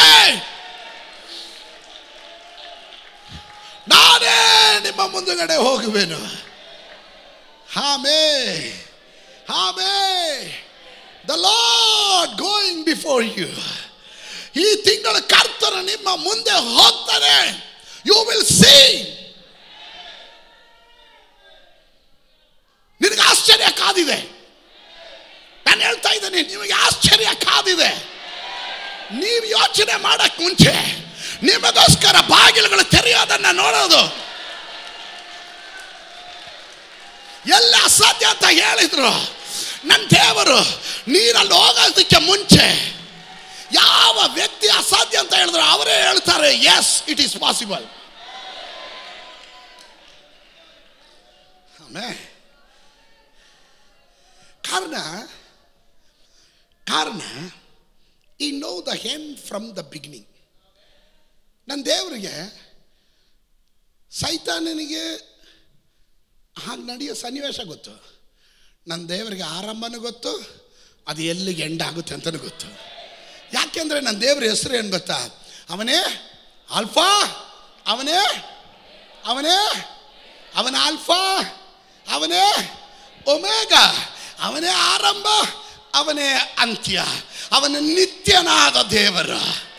ನಾನೇ ನಿಮ್ಮ ಮುಂದುಗಡೆ ಹೋಗುವೆನು amen amen the Lord going before you ಈ ತಿಂಗಳ ಕರ್ತನ ನಿಮ್ಮ ಮುಂದೆ ಹೋಗ್ತಾನೆ ಯು ವಿಲ್ ಸಿ ನಿನಗೆ ಆಶ್ಚರ್ಯ ಕಾದಿದೆ ನಾನು ಹೇಳ್ತಾ ಇದ್ದೇನೆ ನಿಮಗೆ ಆಶ್ಚರ್ಯ ಕಾದಿದೆ ನೀವು ಯೋಚನೆ ಮಾಡಕ್ ಮುಂಚೆ ನಿಮಗೋಸ್ಕರ ಬಾಗಿಲುಗಳು ತೆರೆಯೋದನ್ನ ನೋಡೋದು ಎಲ್ಲ ಅಸಾಧ್ಯ ಅಂತ ಹೇಳಿದ್ರು ನನ್ನ ದೇವರು ನೀರಲ್ಲಿ ಹೋಗೋದಕ್ಕೆ ಮುಂಚೆ ಯಾವ ವ್ಯಕ್ತಿ ಅಸಾಧ್ಯ ಅಂತ ಹೇಳಿದ್ರು ಅವರೇ ಹೇಳ್ತಾರೆ ಎಸ್ ಇಟ್ ಈಸ್ ಪಾಸಿಬಲ್ ಕಾರಣ ಕಾರಣ he know the end from the beginning ನನ್ನ ದೇವರಿಗೆ ಸೈತಾನನಿಗೆ ಹಾಗೆ ನಡೆಯೋ ಸನ್ನಿವೇಶ ಗೊತ್ತು ನನ್ನ ದೇವರಿಗೆ ಆರಂಭನೂ ಗೊತ್ತು ಅದು ಎಲ್ಲಿಗೆ ಎಂಡ್ ಆಗುತ್ತೆ ಅಂತಲೂ ಗೊತ್ತು ಯಾಕೆಂದರೆ ನನ್ನ ದೇವ್ರ ಹೆಸರು ಏನು ಗೊತ್ತಾ ಅವನೇ ಆಲ್ಫಾ ಅವನೇ ಅವನೇ ಅವನ ಆಲ್ಫಾ ಅವನೇ ಒಮೇಗ ಅವನೇ ಆರಂಭ ಅವನೇ ಅಂತ್ಯ ಅವನ ನಿತ್ಯನಾದ ದೇವರ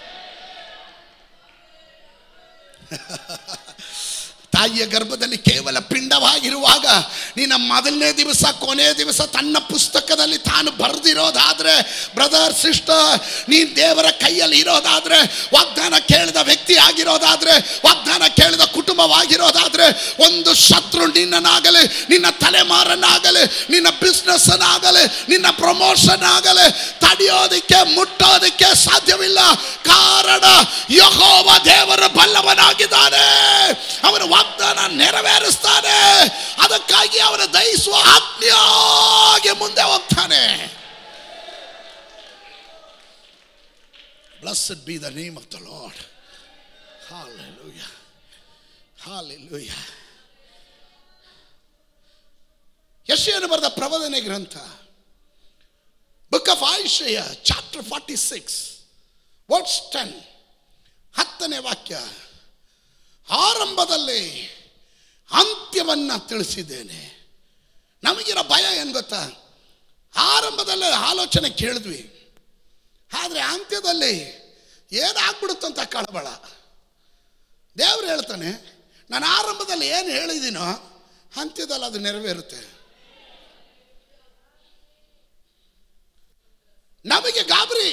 ತಾಯಿಯ ಗರ್ಭದಲ್ಲಿ ಕೇವಲ ಪಿಂಡವಾಗಿರುವಾಗ ನಿನ್ನ ಮೊದಲನೇ ದಿವಸ ಕೊನೆಯ ದಿವಸ ತನ್ನ ಪುಸ್ತಕದಲ್ಲಿ ತಾನು ಬರೆದಿರೋದಾದ್ರೆ ಬ್ರದರ್ ಸಿಸ್ಟರ್ ನೀನು ದೇವರ ಕೈಯಲ್ಲಿ ಇರೋದಾದ್ರೆ ವಾಗ್ದಾನ ಕೇಳಿದ ವ್ಯಕ್ತಿ ಆಗಿರೋದಾದ್ರೆ ವಾಗ್ದಾನ ಕೇಳಿದ ಕುಟುಂಬವಾಗಿರೋದಾದ್ರೆ ಒಂದು ಶತ್ರು ನಿನ್ನನ್ನಾಗಲಿ ನಿನ್ನ ತಲೆಮಾರನ್ನಾಗಲಿ ನಿನ್ನ ಬಿಸ್ನೆಸ್ ಆಗಲಿ ನಿನ್ನ ಪ್ರಮೋಷನ್ ಆಗಲಿ ತಡೆಯೋದಕ್ಕೆ ಮುಟ್ಟೋದಕ್ಕೆ ಸಾಧ್ಯವಿಲ್ಲ ಕಾರಣ ಯಹೋವ ದೇವರ ಬಲ್ಲವನಾಗಿದ್ದಾನೆ ಅವನ ವಾಗ್ದಾನ ನೆರವೇರಿಸ್ತಾನೆ ಅದಕ್ಕಾಗಿ ಅವನ ದಯಿಸುವ ಆಜ್ಞೆಯಾಗಿ ಮುಂದೆ ಹೋಗ್ತಾನೆ Blessed be the name of the Lord. Hallelujah. Hallelujah. ಯಶಿಯನ್ನು ಬರೆದ ಪ್ರಬೋಧನೆ ಗ್ರಂಥ book of Isaiah chapter forty six words ten ಹತ್ತನೇ ವಾಕ್ಯ ಆರಂಭದಲ್ಲಿ ಅಂತ್ಯವನ್ನ ತಿಳಿಸಿದ್ದೇನೆ ನಮಗಿರೋ ಭಯ ಏನು ಗೊತ್ತಾ ಆರಂಭದಲ್ಲೇ ಆಲೋಚನೆ ಕೇಳಿದ್ವಿ ಆದರೆ ಅಂತ್ಯದಲ್ಲಿ ಏನಾಗ್ಬಿಡುತ್ತಂತ ಕಳಬಳ ದೇವ್ರು ಹೇಳ್ತಾನೆ ನಾನು ಆರಂಭದಲ್ಲಿ ಏನು ಹೇಳಿದ್ದೀನೋ ಅಂತ್ಯದಲ್ಲಿ ಅದು ನೆರವೇರುತ್ತೆ ನಮಗೆ ಗಾಬರಿ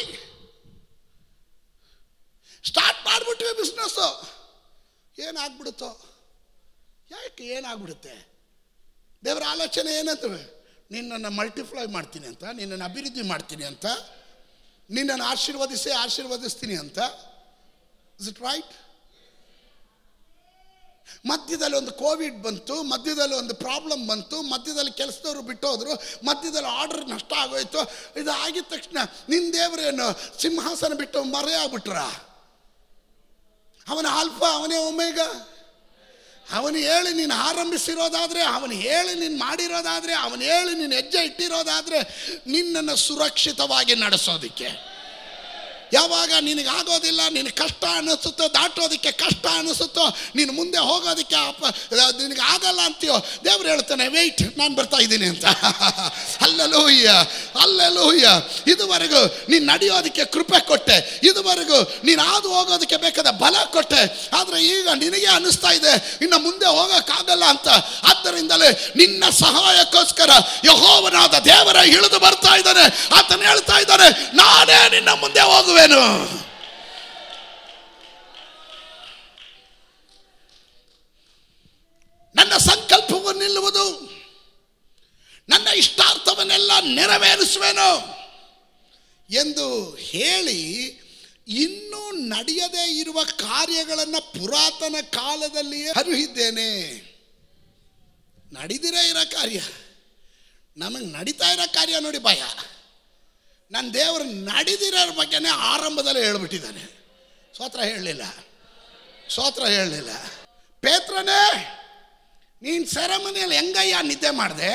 ಸ್ಟಾರ್ಟ್ ಮಾಡಿಬಿಟ್ವಿ ಬಿಸ್ನೆಸ್ಸು ಏನಾಗ್ಬಿಡುತ್ತೋ ಯಾಕೆ ಏನಾಗ್ಬಿಡುತ್ತೆ ದೇವರ ಆಲೋಚನೆ ಏನಂತವೆ ನಿನ್ನನ್ನು ಮಲ್ಟಿಪ್ಲೈ ಮಾಡ್ತೀನಿ ಅಂತ ನಿನ್ನನ್ನು ಅಭಿವೃದ್ಧಿ ಮಾಡ್ತೀನಿ ಅಂತ ನಿನ್ನನ್ನು ಆಶೀರ್ವದಿಸಿ ಆಶೀರ್ವದಿಸ್ತೀನಿ ಅಂತ ಇಸ್ ಇಟ್ ರೈಟ್ ಮಧ್ಯದಲ್ಲಿ ಒಂದು ಕೋವಿಡ್ ಬಂತು ಮಧ್ಯದಲ್ಲಿ ಒಂದು ಪ್ರಾಬ್ಲಮ್ ಬಂತು ಮಧ್ಯದಲ್ಲಿ ಕೆಲಸದವರು ಬಿಟ್ಟೋದ್ರು ಮಧ್ಯದಲ್ಲಿ ಆರ್ಡರ್ ನಷ್ಟ ಆಗೋಯ್ತು ಇದು ಆಗಿದ ತಕ್ಷಣ ನಿನ್ನ ದೇವರೇನು ಸಿಂಹಾಸನ ಬಿಟ್ಟು ಮರೆ ಆಗ್ಬಿಟ್ರ ಅವನ ಆಲ್ಫಾ ಅವನೇ ಒಮೇಗ ಅವನು ಹೇಳಿ ನೀನು ಆರಂಭಿಸಿರೋದಾದರೆ ಅವನು ಹೇಳಿ ನೀನು ಮಾಡಿರೋದಾದರೆ ಅವನು ಹೇಳಿ ನೀನು ಹೆಜ್ಜೆ ಇಟ್ಟಿರೋದಾದರೆ ನಿನ್ನನ್ನು ಸುರಕ್ಷಿತವಾಗಿ ನಡೆಸೋದಕ್ಕೆ ಯಾವಾಗ ನಿನಗೆ ಆಗೋದಿಲ್ಲ ನಿನಗೆ ಕಷ್ಟ ಅನ್ನಿಸುತ್ತೋ ದಾಟೋದಕ್ಕೆ ಕಷ್ಟ ಅನ್ನಿಸುತ್ತೋ ನೀನು ಮುಂದೆ ಹೋಗೋದಕ್ಕೆ ಅಪ ನಿನಗೆ ಆಗಲ್ಲ ಅಂತೀಯೋ ದೇವ್ರು ಹೇಳ್ತಾನೆ ವೆಯ್ಟ್ ನಾನು ಬರ್ತಾ ಇದ್ದೀನಿ ಅಂತ ಅಲ್ಲೆಲೂಯ್ಯ ಅಲ್ಲೆಲೂಯ್ಯ ಇದುವರೆಗೂ ನೀನು ನಡೆಯೋದಕ್ಕೆ ಕೃಪೆ ಕೊಟ್ಟೆ ಇದುವರೆಗೂ ನೀನು ಹಾದು ಹೋಗೋದಕ್ಕೆ ಬೇಕಾದ ಬಲ ಕೊಟ್ಟೆ ಆದರೆ ಈಗ ನಿನಗೆ ಅನ್ನಿಸ್ತಾ ಇದೆ ಇನ್ನು ಮುಂದೆ ಹೋಗೋಕ್ಕಾಗಲ್ಲ ಅಂತ ಆದ್ದರಿಂದಲೇ ನಿನ್ನ ಸಹಾಯಕ್ಕೋಸ್ಕರ ಯಹೋವನಾದ ದೇವರ ಇಳಿದು ಬರ್ತಾ ಇದ್ದಾನೆ ಆತನು ಹೇಳ್ತಾ ಇದ್ದಾನೆ ನಾನೇ ನಿನ್ನ ಮುಂದೆ ಹೋಗುವೆನು ನನ್ನ ಸಂಕಲ್ಪವು ನಿಲ್ಲುವುದು ನನ್ನ ಇಷ್ಟಾರ್ಥವನ್ನೆಲ್ಲ ನೆರವೇರಿಸುವೆನು ಎಂದು ಹೇಳಿ ಇನ್ನೂ ನಡೆಯದೇ ಇರುವ ಕಾರ್ಯಗಳನ್ನು ಪುರಾತನ ಕಾಲದಲ್ಲಿಯೇ ಅರಿಹಿದ್ದೇನೆ ನಡೀದಿರೇ ಇರೋ ಕಾರ್ಯ ನಮಗೆ ನಡೀತಾ ಇರೋ ಕಾರ್ಯ ನೋಡಿ ಭಯ ನನ್ನ ದೇವರು ನಡೆದಿರೋರ ಬಗ್ಗೆನೇ ಆರಂಭದಲ್ಲೇ ಹೇಳ್ಬಿಟ್ಟಿದ್ದಾನೆ ಸ್ವತ್ರ ಹೇಳಲಿಲ್ಲ ಸ್ವತ್ರ ಹೇಳಲಿಲ್ಲ ಪೇತ್ರನೇ ನೀನು ಸೆರೆಮನಿಯಲ್ಲಿ ಹೆಂಗಯ್ಯ ನಿದ್ದೆ ಮಾಡಿದೆ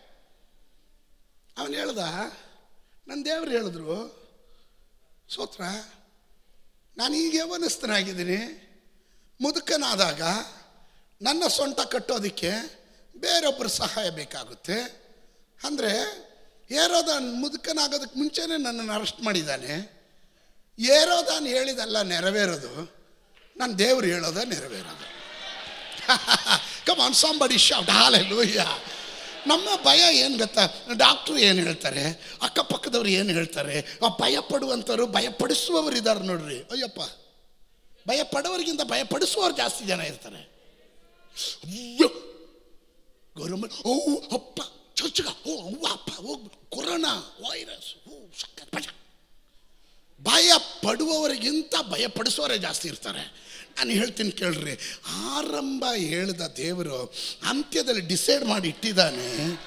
ಅವನು ಹೇಳ್ದ ನನ್ನ ದೇವ್ರು ಹೇಳಿದ್ರು ಸೋತ್ರ ನಾನು ಈಗ ಯವನಸ್ಥನಾಗಿದ್ದೀನಿ ಮುದುಕನಾದಾಗ ನನ್ನ ಸೊಂಟ ಕಟ್ಟೋದಕ್ಕೆ ಬೇರೊಬ್ಬರ ಸಹಾಯ ಬೇಕಾಗುತ್ತೆ ಅಂದರೆ ಏರೋದಾನ್ ಮುದುಕನಾಗೋದಕ್ಕೆ ಮುಂಚೆನೇ ನನ್ನನ್ನು ಅರೆಸ್ಟ್ ಮಾಡಿದ್ದಾನೆ ಏರೋದಾನ್ ಹೇಳಿದಲ್ಲ ನೆರವೇರೋದು ನನ್ನ ದೇವ್ರು ಹೇಳೋದ ನೆರವೇರೋದು come on somebody shout hallelujah ನಮ್ಮ ಭಯ ಏನು ಗೊತ್ತಾ ಡಾಕ್ಟ್ರು ಏನು ಹೇಳ್ತಾರೆ ಅಕ್ಕಪಕ್ಕದವ್ರು ಏನು ಹೇಳ್ತಾರೆ ಆ ಭಯ ಪಡುವಂಥವ್ರು ಭಯಪಡಿಸುವವರು ಇದ್ದಾರೆ ನೋಡ್ರಿ ಅಯ್ಯಪ್ಪ ಭಯ ಪಡೋರಿಗಿಂತ ಭಯ ಪಡಿಸುವವರು ಜಾಸ್ತಿ ಜನ ಇರ್ತಾರೆ ಅಯ್ಯೋ ಗೌರಮ್ಮ ಓ ಅಪ್ಪ ಚೊಚ್ಚಗ ಓ ಅವ್ವ ಅಪ್ಪ ಓ ಕೊರೋನಾ ವೈರಸ್ ಓ ಸಕ್ಕ ಭಯ ಭಯ ಪಡುವವರಿಗಿಂತ ಭಯಪಡಿಸೋರೇ ಜಾಸ್ತಿ ಇರ್ತಾರೆ ನಾನು ಹೇಳ್ತೀನಿ ಕೇಳ್ರಿ ಆರಂಭ ಹೇಳಿದ ದೇವರು ಅಂತ್ಯದಲ್ಲಿ ಡಿಸೈಡ್ ಮಾಡಿ ಇಟ್ಟಿದ್ದಾನೆ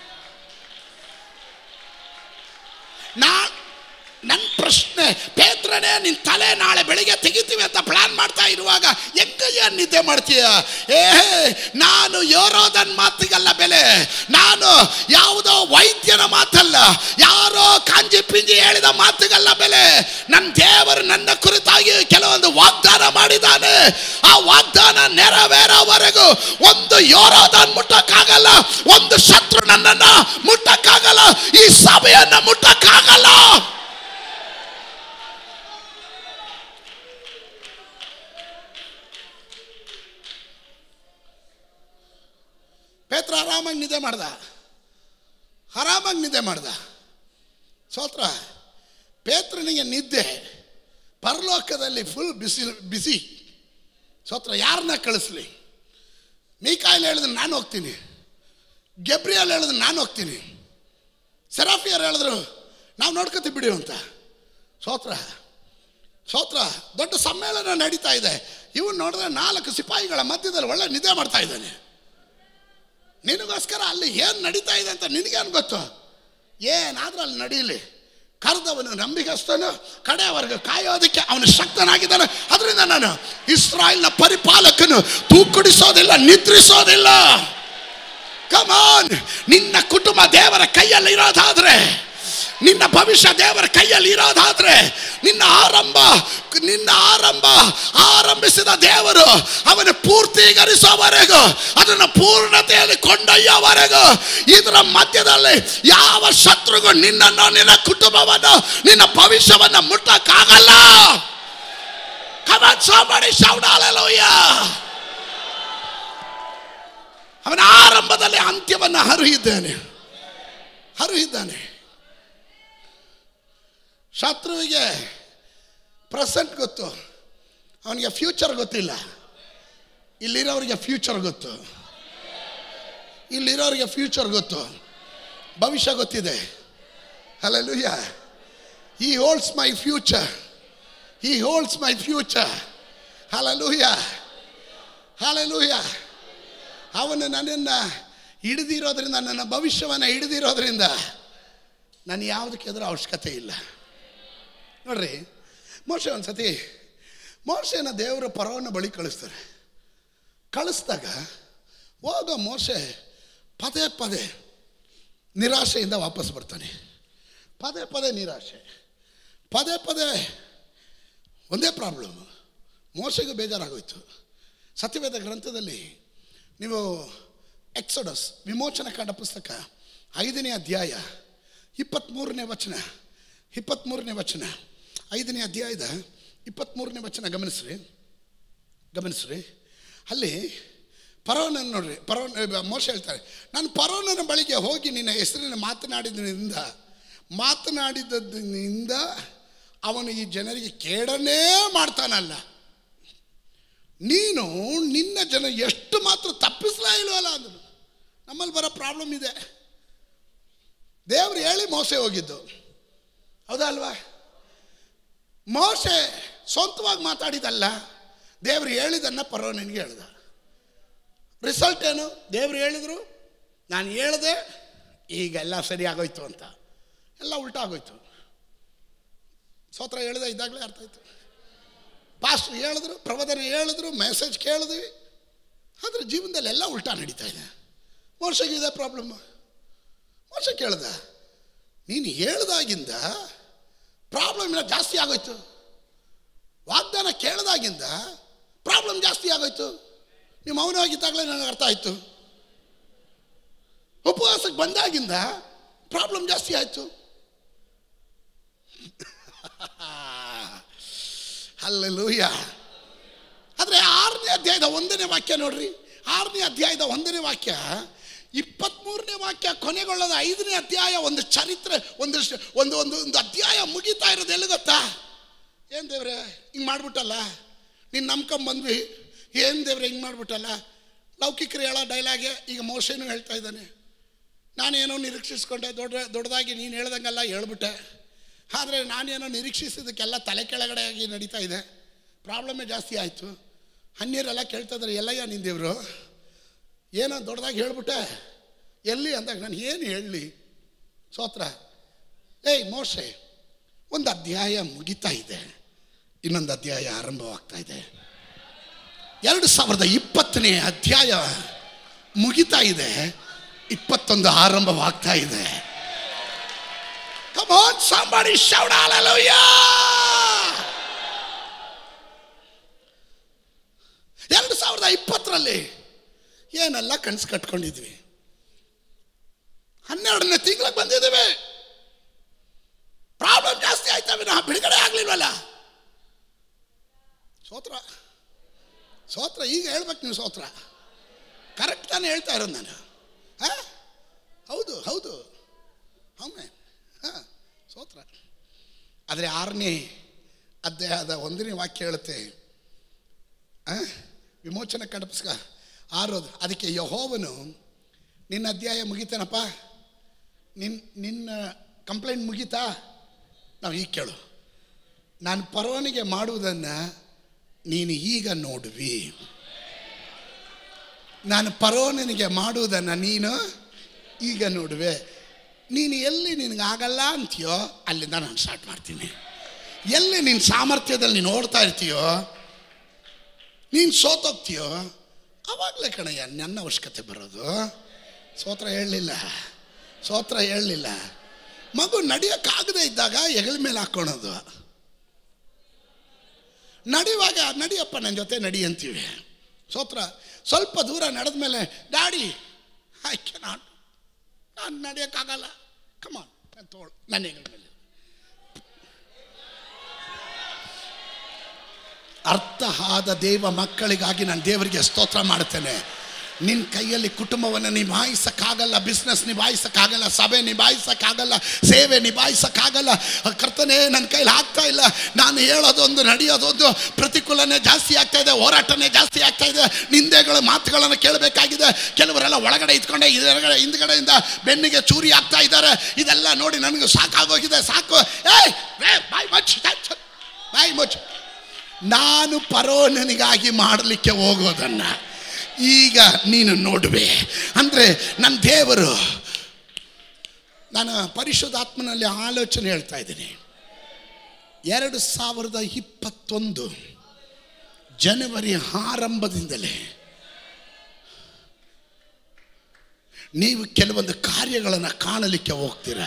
ನಾ ನನ್ನ ಪ್ರಶ್ನೆ ಪೇತ್ರನೇ ನಿನ್ನ ತಲೆ ನಾಳೆ ಬೆಳಿಗ್ಗೆ ತೆಗಿತೀವಿ ಅಂತ ಪ್ಲಾನ್ ಮಾಡ್ತಾ ಇರುವಾಗ ಹೆಂಗಯ್ಯ ನಿದ್ದೆ ಮಾಡ್ತೀಯ ಏ ನಾನು ಯೋರೋದನ್ ಮಾತಿಗಲ್ಲ ಬೆಲೆ ನಾನು ಯಾವುದೋ ವೈದ್ಯನ ಮಾತಲ್ಲ ಯಾರೋ ಕಾಂಜಿ ಪಿಂಜಿ ಹೇಳಿದ ಮಾತಿಗಲ್ಲ ಬೆಲೆ ನನ್ನ ದೇವರು ನನ್ನ ಕುರಿತಾಗಿ ಕೆಲವೊಂದು ವಾಗ್ದಾನ ಮಾಡಿದ್ದಾನೆ ಆ ವಾಗ್ದಾನ ನೆರವೇರೋವರೆಗೂ ಒಂದು ಯೋರೋದನ್ ಮುಟ್ಟಕ್ಕಾಗಲ್ಲ ಒಂದು ಶತ್ರು ನನ್ನನ್ನ ಮುಟ್ಟಕ್ಕಾಗಲ್ಲ ಈ ಸಭೆಯನ್ನ ಮುಟ್ಟಕ್ಕಾಗಲ್ಲ ಪೇತ್ರ ಆರಾಮಾಗಿ ನಿದ್ದೆ ಮಾಡ್ದ ಆರಾಮಾಗಿ ನಿದ್ದೆ ಮಾಡ್ದ ಸೋತ್ರ ಪೇತ್ರನಿಗೆ ನಿದ್ದೆ ಪರಲೋಕದಲ್ಲಿ ಫುಲ್ ಬಿಸಿ ಬಿಸಿ ಸೋತ್ರ ಯಾರನ್ನ ಕಳಿಸ್ಲಿ ಮೀಕಾಯಿಲ್ ಹೇಳಿದ್ರೆ ನಾನು ಹೋಗ್ತೀನಿ ಗೆಬ್ರಿಯಲ್ ಹೇಳಿದ್ರೆ ನಾನು ಹೋಗ್ತೀನಿ ಸೆರಾಫಿಯರ್ ಹೇಳಿದ್ರು ನಾವು ನೋಡ್ಕೊತೀವಿ ಬಿಡಿ ಅಂತ ಸೋತ್ರ ಸೋತ್ರ ದೊಡ್ಡ ಸಮ್ಮೇಳನ ನಡೀತಾ ಇದೆ ಇವನು ನೋಡಿದ್ರೆ ನಾಲ್ಕು ಸಿಪಾಯಿಗಳ ಮಧ್ಯದಲ್ಲಿ ಒಳ್ಳೆ ನಿದ್ದೆ ಮಾಡ್ತಾ ಇದ್ದಾನೆ ನಿನಗೋಸ್ಕರ ಅಲ್ಲಿ ಏನು ನಡೀತಾ ಇದೆ ಅಂತ ನಿನಗೇನು ಗೊತ್ತು ಏನಾದ್ರೂ ಅಲ್ಲಿ ನಡೀಲಿ ಕರೆದವನು ನಂಬಿಗಸ್ತನು ಕಡೆಯವರೆಗೂ ಕಾಯೋದಕ್ಕೆ ಅವನು ಶಕ್ತನಾಗಿದ್ದಾನೆ ಅದರಿಂದ ನಾನು ಇಸ್ರಾಯಲ್ನ ಪರಿಪಾಲಕನು ತೂಕುಡಿಸೋದಿಲ್ಲ ನಿದ್ರಿಸೋದಿಲ್ಲ ಕಮಾನ್ ನಿನ್ನ ಕುಟುಂಬ ದೇವರ ಕೈಯಲ್ಲಿ ಇರೋದಾದ್ರೆ ನಿನ್ನ ಭವಿಷ್ಯ ದೇವರ ಕೈಯಲ್ಲಿ ಇರೋದಾದ್ರೆ ನಿನ್ನ ಆರಂಭ ನಿನ್ನ ಆರಂಭ ಆರಂಭಿಸಿದ ದೇವರು ಅವನ ಪೂರ್ತೀಕರಿಸುವವರೆಗೂ ಅದನ್ನು ಪೂರ್ಣತೆಯಲ್ಲಿ ಕೊಂಡೊಯ್ಯುವವರೆಗೂ ಇದರ ಮಧ್ಯದಲ್ಲಿ ಯಾವ ಶತ್ರುಗೂ ನಿನ್ನನ್ನು ನಿನ್ನ ಕುಟುಂಬವನ್ನು ನಿನ್ನ ಭವಿಷ್ಯವನ್ನ ಮುಟ್ಟಕ್ಕಾಗಲ್ಲ Come on, somebody shout hallelujah. ಅವನ ಆರಂಭದಲ್ಲಿ ಅಂತ್ಯವನ್ನು ಹರಿಯಿದ್ದಾನೆ ಹರಿಯಿದ್ದಾನೆ ಶತ್ರುವಿಗೆ ಪ್ರೆಸೆಂಟ್ ಗೊತ್ತು ಅವನಿಗೆ ಫ್ಯೂಚರ್ ಗೊತ್ತಿಲ್ಲ ಇಲ್ಲಿರೋರಿಗೆ ಫ್ಯೂಚರ್ ಗೊತ್ತು ಇಲ್ಲಿರೋರಿಗೆ ಫ್ಯೂಚರ್ ಗೊತ್ತು ಭವಿಷ್ಯ ಗೊತ್ತಿದೆ hallelujah he holds my future he holds my future hallelujah hallelujah ಅವನು ನನ್ನನ್ನು ಹಿಡಿದಿರೋದ್ರಿಂದ ನನ್ನ ಭವಿಷ್ಯವನ್ನು ಹಿಡಿದಿರೋದ್ರಿಂದ ನಾನು ಯಾವುದಕ್ಕೆ ಎದುರು ಅವಶ್ಯಕತೆ ಇಲ್ಲ ನೋಡ್ರಿ ಮೋಶೆ ಒಂದು ಸತಿ ಮೋಶೆನ ದೇವರ ಪರವನ್ನು ಬಳಿ ಕಳಿಸ್ತಾರೆ ಕಳಿಸ್ದಾಗ ಹೋಗೋ ಮೋಶೆ ಪದೇ ಪದೇ ನಿರಾಶೆಯಿಂದ ವಾಪಸ್ ಬರ್ತಾನೆ ಪದೇ ಪದೇ ನಿರಾಶೆ ಪದೇ ಪದೇ ಒಂದೇ ಪ್ರಾಬ್ಲಮ್ ಮೋಸೆಗೂ ಬೇಜಾರಾಗೋಯ್ತು ಸತ್ಯವೇದ ಗ್ರಂಥದಲ್ಲಿ ನೀವು ಎಕ್ಸೋಡಸ್ ವಿಮೋಚನ ಕಾಂಡ ಪುಸ್ತಕ ಐದನೇ ಅಧ್ಯಾಯ ಇಪ್ಪತ್ತ್ಮೂರನೇ ವಚನ ಇಪ್ಪತ್ತ್ಮೂರನೇ ವಚನ ಐದನೇ ಅಧ್ಯಾಯದ ಇಪ್ಪತ್ತ್ಮೂರನೇ ವಚನ ಗಮನಿಸ್ರಿ ಗಮನಿಸ್ರಿ ಅಲ್ಲಿ ಪರೋನನ್ನು ನೋಡ್ರಿ ಪರೋನ ಮೋಶ ಹೇಳ್ತಾರೆ ನಾನು ಪರೋನನ ಬಳಿಗೆ ಹೋಗಿ ನಿನ್ನ ಹೆಸರಿನ ಮಾತನಾಡಿದ್ರಿಂದ ಮಾತನಾಡಿದ್ದರಿಂದ ಅವನು ಈ ಜನರಿಗೆ ಕೇಡನ್ನೇ ಮಾಡ್ತಾನಲ್ಲ ನೀನು ನಿನ್ನ ಜನ ಎಷ್ಟು ಮಾತ್ರ ತಪ್ಪಿಸ್ಲಾ ಇಲ್ವಲ್ಲ ಅಂದರು ನಮ್ಮಲ್ಲಿ ಬರೋ ಪ್ರಾಬ್ಲಮ್ ಇದೆ ದೇವ್ರು ಹೇಳಿ ಮೋಸೆ ಹೋಗಿದ್ದು ಹೌದಾ ಅಲ್ವಾ ಮೋಸೆ ಸ್ವಂತವಾಗಿ ಮಾತಾಡಿದಲ್ಲ ದೇವ್ರು ಹೇಳಿದನ್ನ ಪರ್ವ ನಿನಗೆ ಹೇಳ್ದ ರಿಸಲ್ಟ್ ಏನು ದೇವ್ರು ಹೇಳಿದ್ರು ನಾನು ಹೇಳ್ದೆ ಈಗ ಎಲ್ಲ ಸರಿ ಆಗೋಯ್ತು ಅಂತ ಎಲ್ಲ ಉಲ್ಟಾ ಆಗೋಯ್ತು ಸ್ತೋತ್ರ ಹೇಳ್ದೆ ಇದ್ದಾಗಲೇ ಅರ್ಥ ಆಯ್ತು ಪಾಸ್ಟ್ರು ಹೇಳಿದ್ರು ಪ್ರವಚನ ಹೇಳಿದ್ರು ಮೆಸೇಜ್ ಕೇಳಿದ್ವಿ ಆದರೆ ಜೀವನದಲ್ಲಿ ಎಲ್ಲ ಉಲ್ಟಾ ನಡೀತಾ ಇದೆ ಮೋಸಗೆ ಇದೆ ಪ್ರಾಬ್ಲಮ್ ಮೋಸ ಕೇಳ್ದ ನೀನು ಹೇಳ್ದಾಗಿಂದ ಪ್ರಾಬ್ಲಮ್ ಇಲ್ಲ ಜಾಸ್ತಿ ಆಗೋಯ್ತು ವಾಗ್ದಾನ ಕೇಳ್ದಾಗಿಂದ ಪ್ರಾಬ್ಲಮ್ ಜಾಸ್ತಿ ಆಗೋಯ್ತು ನೀವು ಮೌನವಾಗಿದ್ದಾಗಲೇ ನನಗೆ ಅರ್ಥ ಆಯಿತು ಉಪವಾಸಕ್ಕೆ ಬಂದಾಗಿಂದ ಪ್ರಾಬ್ಲಮ್ ಜಾಸ್ತಿ ಆಯಿತು ಅಲ್ಲೆಲ್ಲೂಯ್ಯ ಆದರೆ ಆರನೇ ಅಧ್ಯಾಯದ ಒಂದನೇ ವಾಕ್ಯ ನೋಡ್ರಿ ಆರನೇ ಅಧ್ಯಾಯದ ಒಂದನೇ ವಾಕ್ಯ ಇಪ್ಪತ್ತ್ಮೂರನೇ ವಾಕ್ಯ ಕೊನೆಗೊಳ್ಳದ ಐದನೇ ಅಧ್ಯಾಯ ಒಂದು ಚರಿತ್ರೆ ಒಂದು ಶ- ಒಂದು ಒಂದು ಒಂದು ಅಧ್ಯಾಯ ಮುಗಿತಾ ಇರೋದು ಎಲ್ಲಿ ಗೊತ್ತಾ ಏನು ದೇವ್ರೆ ಹಿಂಗೆ ಮಾಡ್ಬಿಟ್ಟಲ್ಲ ನೀನು ನಂಬ್ಕೊಂಬಂದ್ವಿ ಏನು ದೇವ್ರೆ ಹಿಂಗೆ ಮಾಡ್ಬಿಟ್ಟಲ್ಲ ಲೌಕಿಕರು ಹೇಳೋ ಡೈಲಾಗೆ ಈಗ ಮೋಶೇನು ಹೇಳ್ತಾ ಇದ್ದಾನೆ ನಾನೇನೋ ನಿರೀಕ್ಷಿಸ್ಕೊಂಡೆ ದೊಡ್ಡ ದೊಡ್ಡದಾಗಿ ನೀನು ಹೇಳ್ದಂಗೆಲ್ಲ ಹೇಳ್ಬಿಟ್ಟೆ ಆದರೆ ನಾನೇನೋ ನಿರೀಕ್ಷಿಸಿದ್ದಕ್ಕೆಲ್ಲ ತಲೆ ಕೆಳಗಡೆ ಆಗಿ ನಡೀತಾ ಇದೆ ಪ್ರಾಬ್ಲಮ್ಮೇ ಜಾಸ್ತಿ ಆಯಿತು ಅನ್ಯರೆಲ್ಲ ಕೇಳ್ತಾ ಇದ್ದಾರೆ ಎಲ್ಲಯ್ಯ ನಿನ್ನ ದೇವರು ಏನೋ ದೊಡ್ಡದಾಗಿ ಹೇಳ್ಬಿಟ್ಟೆ ಎಲ್ಲಿ ಅಂದಾಗ ನಾನು ಏನು ಹೇಳಲಿ ಸೋತ್ರ ಏಯ್ ಮೋಸೆ ಒಂದು ಅಧ್ಯಾಯ ಮುಗಿತಾ ಇದೆ ಇನ್ನೊಂದು ಅಧ್ಯಾಯ ಆರಂಭವಾಗ್ತಾ ಇದೆ ಎರಡು ಸಾವಿರದ ಇಪ್ಪತ್ತನೇ ಅಧ್ಯಾಯ ಮುಗಿತಾ ಇದೆ ಇಪ್ಪತ್ತೊಂದು ಆರಂಭವಾಗ್ತಾ ಇದೆ Come on, somebody shout hallelujah! ಎರಡು ಸಾವಿರದ ಇಪ್ಪತ್ತರಲ್ಲಿ ಏನೆಲ್ಲ ಕನಸು ಕಟ್ಕೊಂಡಿದ್ವಿ ಹನ್ನೆರಡನೇ ತಿಂಗಳಿಗೆ ಬಂದಿದ್ದೇವೆ ಪ್ರಾಬ್ಲಮ್ ಜಾಸ್ತಿ ಆಯ್ತವೆ ನಾ ಬಿಡುಗಡೆ ಆಗ್ಲಿಲ್ವಲ್ಲ ಸೋತ್ರ ಸೋತ್ರ ಈಗ ಹೇಳ್ಬೇಕು ನೀವು ಸೋತ್ರ ಕರೆಕ್ಟ್ ತಾನೇ ಹೇಳ್ತಾ ಇರೋದು ನಾನು ಹಾ ಹೌದು ಹೌದು ಒಮ್ಮೆ ಹಾಂ ಸೋತ್ರ ಆದರೆ ಆರನೇ ಅಧ್ಯಾಯದ ಒಂದನೇ ವಾಕ್ಯ ಹೇಳುತ್ತೆ ಆ? ವಿಮೋಚನೆ ಕಡಪಿಸ್ಕ ಆರೋದು ಅದಕ್ಕೆ ಯಹೋವನು ನಿನ್ನ ಅಧ್ಯಾಯ ಮುಗಿತೇನಪ್ಪ ನಿನ್ನ ನಿನ್ನ ಕಂಪ್ಲೇಂಟ್ ಮುಗೀತಾ ನಾವು ಈಗ ಕೇಳು ನಾನು ಪರವಾನಿಗೆ ಮಾಡುವುದನ್ನು ನೀನು ಈಗ ನೋಡುವಿ ನಾನು ಪರೋನಿಗೆ ಮಾಡುವುದನ್ನು ನೀನು ಈಗ ನೋಡುವೆ ನೀನು ಎಲ್ಲಿ ನಿನಗೆ ಆಗಲ್ಲ ಅಂತೀಯೋ ಅಲ್ಲಿಂದ ನಾನು ಸ್ಟಾರ್ಟ್ ಮಾಡ್ತೀನಿ ಎಲ್ಲಿ ನಿನ್ನ ಸಾಮರ್ಥ್ಯದಲ್ಲಿ ನೀನು ಓಡ್ತಾ ಇರ್ತೀಯೋ ನೀನು ಸೋತೋಗ್ತೀಯೋ ಅವಾಗಲೇ ಕಣಯ್ಯ ನನ್ನ ಅವಶ್ಯಕತೆ ಬರೋದು ಸೋತ್ರ ಹೇಳಲಿಲ್ಲ ಸೋತ್ರ ಹೇಳಲಿಲ್ಲ ಮಗು ನಡೆಯೋಕ್ಕಾಗದೇ ಇದ್ದಾಗ ಹೆಗಲ ಮೇಲೆ ಹಾಕ್ಕೊಳೋದು ನಡೆಯುವಾಗ ನಡಿಯಪ್ಪ ನನ್ನ ಜೊತೆ ನಡಿ ಅಂತೀವಿ ಸೋತ್ರ ಸ್ವಲ್ಪ ದೂರ ನಡೆದ ಮೇಲೆ ಡ್ಯಾಡಿ ಐ ಕೆನಾಟ್ ನಾನು ನಡೆಯೋಕ್ಕಾಗಲ್ಲ ಕಮಾನ್ ನಾನು ತಗೊಳ್ ನನ್ನ ಹೆಗಲ ಮೇಲೆ ಅರ್ಥ ಆದ ದೇವ ಮಕ್ಕಳಿಗಾಗಿ ನಾನು ದೇವರಿಗೆ ಸ್ತೋತ್ರ ಮಾಡ್ತೇನೆ ನಿನ್ನ ಕೈಯಲ್ಲಿ ಕುಟುಂಬವನ್ನು ನಿಭಾಯಿಸಕ್ಕಾಗಲ್ಲ ಬಿಸ್ನೆಸ್ ನಿಭಾಯಿಸಕ್ಕಾಗಲ್ಲ ಸಭೆ ನಿಭಾಯಿಸಕ್ಕಾಗಲ್ಲ ಸೇವೆ ನಿಭಾಯಿಸಕ್ಕಾಗಲ್ಲ ಕರ್ತನೇ ನನ್ನ ಕೈಲಿ ಆಗ್ತಾ ಇಲ್ಲ ನಾನು ಹೇಳೋದೊಂದು ನಡೆಯೋದೊಂದು ಪ್ರತಿಕೂಲನೇ ಜಾಸ್ತಿ ಆಗ್ತಾ ಇದೆ ಹೋರಾಟನೇ ಜಾಸ್ತಿ ಆಗ್ತಾ ಇದೆ ನಿಂದೆಗಳ ಮಾತುಗಳನ್ನು ಕೇಳಬೇಕಾಗಿದೆ ಕೆಲವರೆಲ್ಲ ಒಳಗಡೆ ಇದ್ಕೊಂಡೆ ಇದರಗಡೆ ಹಿಂದ್ಗಡೆಯಿಂದ ಬೆನ್ನಿಗೆ ಚೂರಿ ಆಗ್ತಾ ಇದ್ದಾರೆ ಇದೆಲ್ಲ ನೋಡಿ ನನಗೆ ಸಾಕಾಗೋಗಿದೆ ಸಾಕು ಏಯ್ ಬಾಯ್ ಮಚ್ ಬಾಯ್ ಮಚ್ ನಾನು ಪರೋನನಿಗಾಗಿ ಮಾಡಲಿಕ್ಕೆ ಹೋಗೋದನ್ನ ಈಗ ನೀನು ನೋಡುವೆ ಅಂದರೆ ನನ್ನ ದೇವರು ನಾನು ಪರಿಶುದ್ಧಾತ್ಮನಲ್ಲಿ ಆಲೋಚನೆ ಹೇಳ್ತಾ ಇದ್ದೀನಿ ಎರಡು ಸಾವಿರದ ಇಪ್ಪತ್ತೊಂದು ಜನವರಿ ಆರಂಭದಿಂದಲೇ ನೀವು ಕೆಲವೊಂದು ಕಾರ್ಯಗಳನ್ನು ಕಾಣಲಿಕ್ಕೆ ಹೋಗ್ತೀರ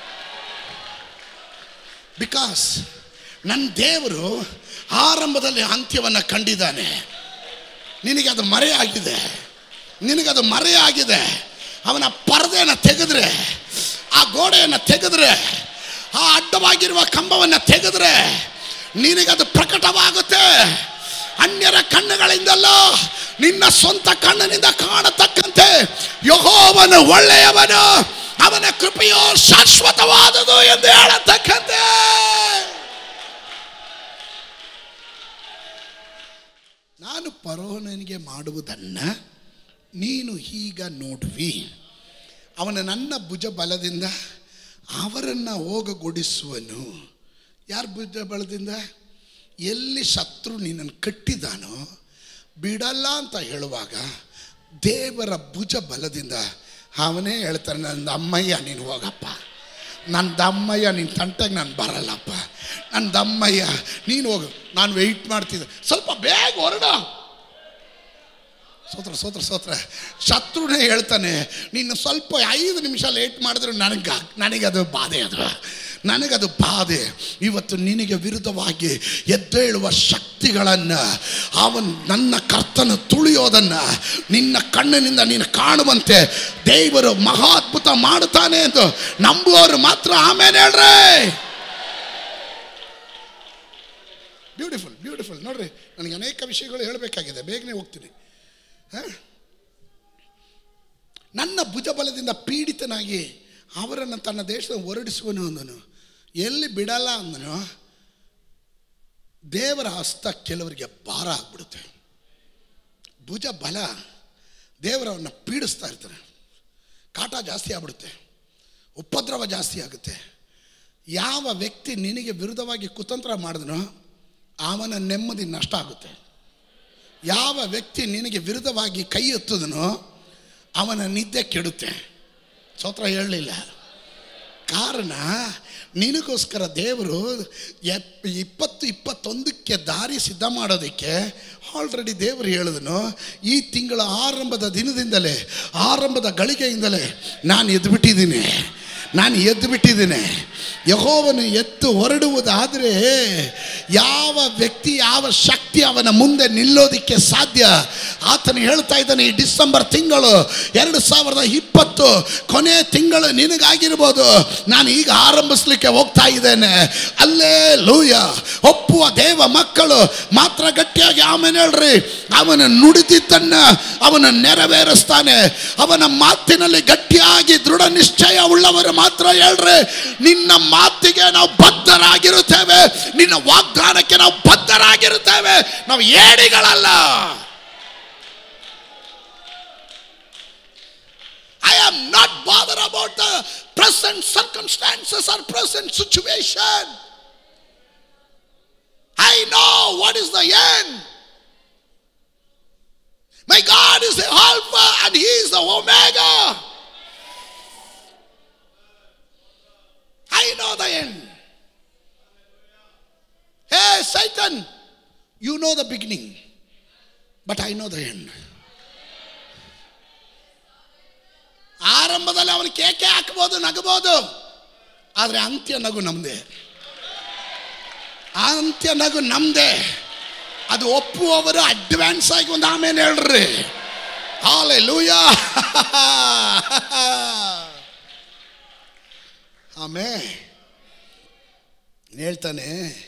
ಬಿಕಾಸ್ ನನ್ನ ದೇವರು ಆರಂಭದಲ್ಲಿ ಅಂತ್ಯವನ್ನು ಕಂಡಿದ್ದಾನೆ ನಿನಗೆ ಅದು ಮರೆಯಾಗಿದೆ ನಿನಗದು ಮರೆಯಾಗಿದೆ ಅವನ ಪರದೆಯನ್ನು ತೆಗೆದ್ರೆ ಆ ಗೋಡೆಯನ್ನು ತೆಗೆದ್ರೆ ಆ ಅಡ್ಡವಾಗಿರುವ ಕಂಬವನ್ನು ತೆಗೆದ್ರೆ ನಿನಗದು ಪ್ರಕಟವಾಗುತ್ತೆ ಅನ್ಯರ ಕಣ್ಣುಗಳಿಂದಲ್ಲ ನಿನ್ನ ಸ್ವಂತ ಕಣ್ಣಿನಿಂದ ಕಾಣತಕ್ಕಂತೆ ಯಹೋವನು ಒಳ್ಳೆಯವನು ಅವನ ಕೃಪೆಯೋ ಶಾಶ್ವತವಾದದು ಎಂದು ಹೇಳತಕ್ಕಂತೆ ನಾನು ಪರೋಹನಿಗೆ ಮಾಡುವುದನ್ನು ನೀನು ಈಗ ನೋಡುವಿ ಅವನ ನನ್ನ ಭುಜ ಬಲದಿಂದ ಅವರನ್ನು ಹೋಗಗೊಡಿಸುವನು ಯಾರ ಭುಜ ಬಲದಿಂದ ಎಲ್ಲಿ ಶತ್ರು ನಿನ್ನನ್ನು ಕಟ್ಟಿದಾನೋ ಬಿಡಲ್ಲ ಅಂತ ಹೇಳುವಾಗ ದೇವರ ಭುಜ ಬಲದಿಂದ ಅವನೇ ಹೇಳ್ತಾನೆ ನನ್ನ ಅಮ್ಮಯ್ಯ ನೀನು ಹೋಗಪ್ಪ ನನ್ನ ದಮ್ಮಯ್ಯ ನಿನ್ನ ತಂಟೆಗೆ ನಾನು ಬರಲ್ಲಪ್ಪ ನನ್ನ ದಮ್ಮಯ್ಯ ನೀನು ಹೋಗು ನಾನು ವೆಯ್ಟ್ ಮಾಡ್ತಿದ್ದೆ ಸ್ವಲ್ಪ ಬೇಗ ಹೊರಡ ಸೋತ್ರ ಸೋತ್ರ ಸೋತ್ರ ಶತ್ರುನೇ ಹೇಳ್ತಾನೆ ನೀನು ಸ್ವಲ್ಪ ಐದು ನಿಮಿಷ ಲೇಟ್ ಮಾಡಿದ್ರೆ ನನಗೆ ನನಗದು ಬಾಧೆ ಅದು ನನಗದು ಬಾಧೆ ಇವತ್ತು ನಿನಗೆ ವಿರುದ್ಧವಾಗಿ ಎದ್ದೇಳುವ ಶಕ್ತಿಗಳನ್ನು ಅವನ್ ನನ್ನ ಕರ್ತನ ತುಳಿಯೋದನ್ನು ನಿನ್ನ ಕಣ್ಣಿನಿಂದ ನೀನು ಕಾಣುವಂತೆ ದೇವರು ಮಹಾದ್ಭುತ ಮಾಡುತ್ತಾನೆ ಎಂದು ನಂಬುವವರು ಮಾತ್ರ ಆಮೇಲೆ ಹೇಳ್ರೆ ಬ್ಯೂಟಿಫುಲ್ ಬ್ಯೂಟಿಫುಲ್ ನೋಡ್ರಿ ನನಗೆ ಅನೇಕ ವಿಷಯಗಳು ಹೇಳಬೇಕಾಗಿದೆ ಬೇಗನೆ ಹೋಗ್ತೀನಿ ಹ? ನನ್ನ ಭುಜಬಲದಿಂದ ಪೀಡಿತನಾಗಿ ಅವರನ್ನು ತನ್ನ ದೇಶದ ಹೊರಡಿಸುವನು ಅಂದನು ಎಲ್ಲಿ ಬಿಡಲ್ಲ ಅಂದನು ದೇವರ ಹಸ್ತ ಕೆಲವರಿಗೆ ಭಾರ ಆಗ್ಬಿಡುತ್ತೆ ಭುಜ ಬಲ ದೇವರವನ್ನು ಪೀಡಿಸ್ತಾ ಇರ್ತಾರೆ ಕಾಟ ಜಾಸ್ತಿ ಆಗ್ಬಿಡುತ್ತೆ ಉಪದ್ರವ ಜಾಸ್ತಿ ಆಗುತ್ತೆ ಯಾವ ವ್ಯಕ್ತಿ ನಿನಗೆ ವಿರುದ್ಧವಾಗಿ ಕುತಂತ್ರ ಮಾಡಿದನೋ ಅವನ ನೆಮ್ಮದಿ ನಷ್ಟ ಆಗುತ್ತೆ ಯಾವ ವ್ಯಕ್ತಿ ನಿನಗೆ ವಿರುದ್ಧವಾಗಿ ಕೈ ಎತ್ತದನೋ ಅವನ ನಿದ್ದೆ ಕೆಡುತ್ತೆ ಸ್ತೋತ್ರ ಹೇಳಲಿಲ್ಲ ಕಾರಣ ನಿನಗೋಸ್ಕರ ದೇವರು ಎಪ್ ಇಪ್ಪತ್ತು ಇಪ್ಪತ್ತೊಂದಕ್ಕೆ ದಾರಿ ಸಿದ್ಧ ಮಾಡೋದಕ್ಕೆ ಆಲ್ರೆಡಿ ದೇವರು ಹೇಳಿದನು ಈ ತಿಂಗಳ ಆರಂಭದ ದಿನದಿಂದಲೇ ಆರಂಭದ ಗಳಿಗೆಯಿಂದಲೇ ನಾನು ಎದ್ದು ಬಿಟ್ಟಿದ್ದೀನಿ ನಾನು ಎದ್ದು ಬಿಟ್ಟಿದ್ದೀನಿ ಯಹೋವನು ಎತ್ತು ಹೊರಡುವುದಾದರೆ ಯಾವ ವ್ಯಕ್ತಿ ಯಾವ ಶಕ್ತಿ ಅವನ ಮುಂದೆ ನಿಲ್ಲೋದಿಕ್ಕೆ ಸಾಧ್ಯ ಆತನು ಹೇಳ್ತಾ ಇದ್ದಾನೆ ಈ ಡಿಸೆಂಬರ್ ತಿಂಗಳು ಎರಡು ಸಾವಿರದ ಇಪ್ಪತ್ತು ಕೊನೆ ತಿಂಗಳು ನಿನಗಾಗಿರ್ಬೋದು ನಾನು ಈಗ ಆರಂಭಿಸ್ಲಿಕ್ಕೆ ಹೋಗ್ತಾ ಇದ್ದೇನೆ ಅಲ್ಲೇ ಲೂಯ ಒಪ್ಪುವ ದೇವ ಮಕ್ಕಳು ಮಾತ್ರ ಗಟ್ಟಿಯಾಗಿ ಆಮೇಲೆ ಹೇಳ್ರಿ ಅವನ ನುಡಿದಿದ್ದನ್ನ ಅವನ ನೆರವೇರಿಸ್ತಾನೆ ಅವನ ಮಾತಿನಲ್ಲಿ ಗಟ್ಟಿಯಾಗಿ ದೃಢ ನಿಶ್ಚಯ ಉಳ್ಳವರು ಮಾತ್ರ ಹೇಳ್ರಿ ನಿನ್ನ ಮಾತಿಗೆ ನಾವು ಬದ್ಧರಾಗಿರುತ್ತೇವೆ ನಿನ್ನ ವಾಗ್ದಾನಕ್ಕೆ ನಾವು ಬದ್ಧರಾಗಿರುತ್ತೇವೆ ನಾವು ಏಡಿಗಳಲ್ಲ I am not bothered about the present circumstances or present situation. I know what is the end. My God is the Alpha and He is the Omega. I know the end. Hey, Satan, you know the beginning, but I know the end. ಆರಂಭದಲ್ಲಿ ಅವನು ಕೇಕೆ ಹಾಕ್ಬೋದು ನಗಬಹುದು ಆದರೆ ಅಂತ್ಯ ನಗು ನಮ್ಮದೇ ಅಂತ್ಯ ನಗು ನಮ್ಮದೇ ಅದು ಒಪ್ಪುವವರು ಅಡ್ವಾನ್ಸ್ ಆಗಿ ಒಂದು ಆಮೇಲೆ ಹೇಳ್ರಿ ಹಾಲೆ ಲೂಯ ಆಮೇ ಹೇಳ್ತಾನೆ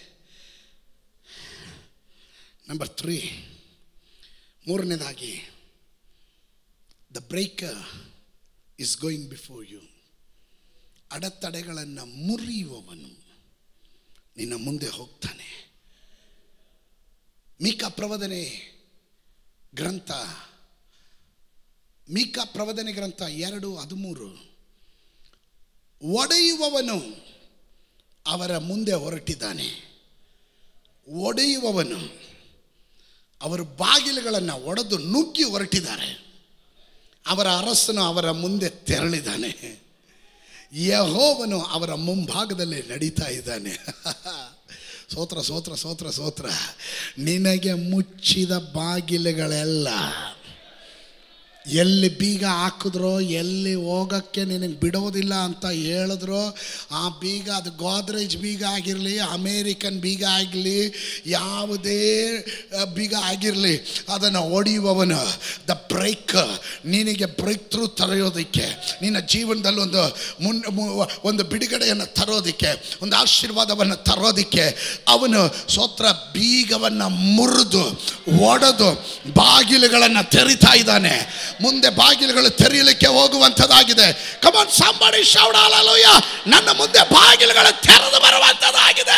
ನಂಬರ್ ತ್ರೀ ಮೂರನೇದಾಗಿ the breaker is going before you ಅಡೆತಡೆಗಳನ್ನು ಮುರಿಯುವವನು ನಿನ್ನ ಮುಂದೆ ಹೋಗ್ತಾನೆ ಮೀಕ ಪ್ರವದನೆ ಗ್ರಂಥ ಮೀಕ ಪ್ರವದನೆ ಗ್ರಂಥ ಎರಡು ಹದಿಮೂರು ಒಡೆಯುವವನು ಅವರ ಮುಂದೆ ಹೊರಟಿದ್ದಾನೆ ಒಡೆಯುವವನು ಅವರು ಬಾಗಿಲುಗಳನ್ನು ಒಡೆದು ನುಗ್ಗಿ ಹೊರಟಿದ್ದಾರೆ ಅವರ ಅರಸನು ಅವರ ಮುಂದೆ ತೆರಳಿದ್ದಾನೆ ಯಹೋವನು ಅವರ ಮುಂಭಾಗದಲ್ಲಿ ನಡೀತಾ ಇದ್ದಾನೆ ಸೋತ್ರ ಸೋತ್ರ ಸೋತ್ರ ಸೋತ್ರ ನಿನಗೆ ಮುಚ್ಚಿದ ಬಾಗಿಲುಗಳೆಲ್ಲ ಎಲ್ಲಿ ಬೀಗ ಹಾಕಿದ್ರೋ ಎಲ್ಲಿ ಹೋಗೋಕ್ಕೆ ನಿನಗೆ ಬಿಡೋದಿಲ್ಲ ಅಂತ ಹೇಳಿದ್ರು ಆ ಬೀಗ ಅದು ಗೋದ್ರೇಜ್ ಬೀಗ ಆಗಿರಲಿ ಅಮೇರಿಕನ್ ಬೀಗ ಆಗಲಿ ಯಾವುದೇ ಆ, ಬೀಗ ಆಗಿರಲಿ ಅದನ್ನು ಹೊಡೆಯುವವನು ದ ಬ್ರೇಕ್ ನಿನಗೆ ಬ್ರೇಕ್ ಥ್ರೂ ತರೆಯೋದಕ್ಕೆ ನಿನ್ನ ಜೀವನದಲ್ಲಿ ಒಂದು ಮುನ್ ಮು- ಒಂದು ಬಿಡುಗಡೆಯನ್ನು ತರೋದಕ್ಕೆ ಒಂದು ಆಶೀರ್ವಾದವನ್ನು ತರೋದಕ್ಕೆ ಅವನು ಸ್ವತ್ರ ಬೀಗವನ್ನು ಮುರಿದು ಒಡೆದು ಬಾಗಿಲುಗಳನ್ನು ತೆರಿತಾ ಇದ್ದಾನೆ ಮುಂದೆ ಬಾಗಿಲುಗಳು ತೆರೆಯಲಿಕ್ಕೆ ಹೋಗುವಂಥದ್ದಾಗಿದೆ ಕಮಾನ್ ಸಾಂಬಾಡಿ ಶೌಡಾಲಲೋಯ ನನ್ನ ಮುಂದೆ ಬಾಗಿಲುಗಳು ತೆರೆದು ಬರುವಂಥದ್ದಾಗಿದೆ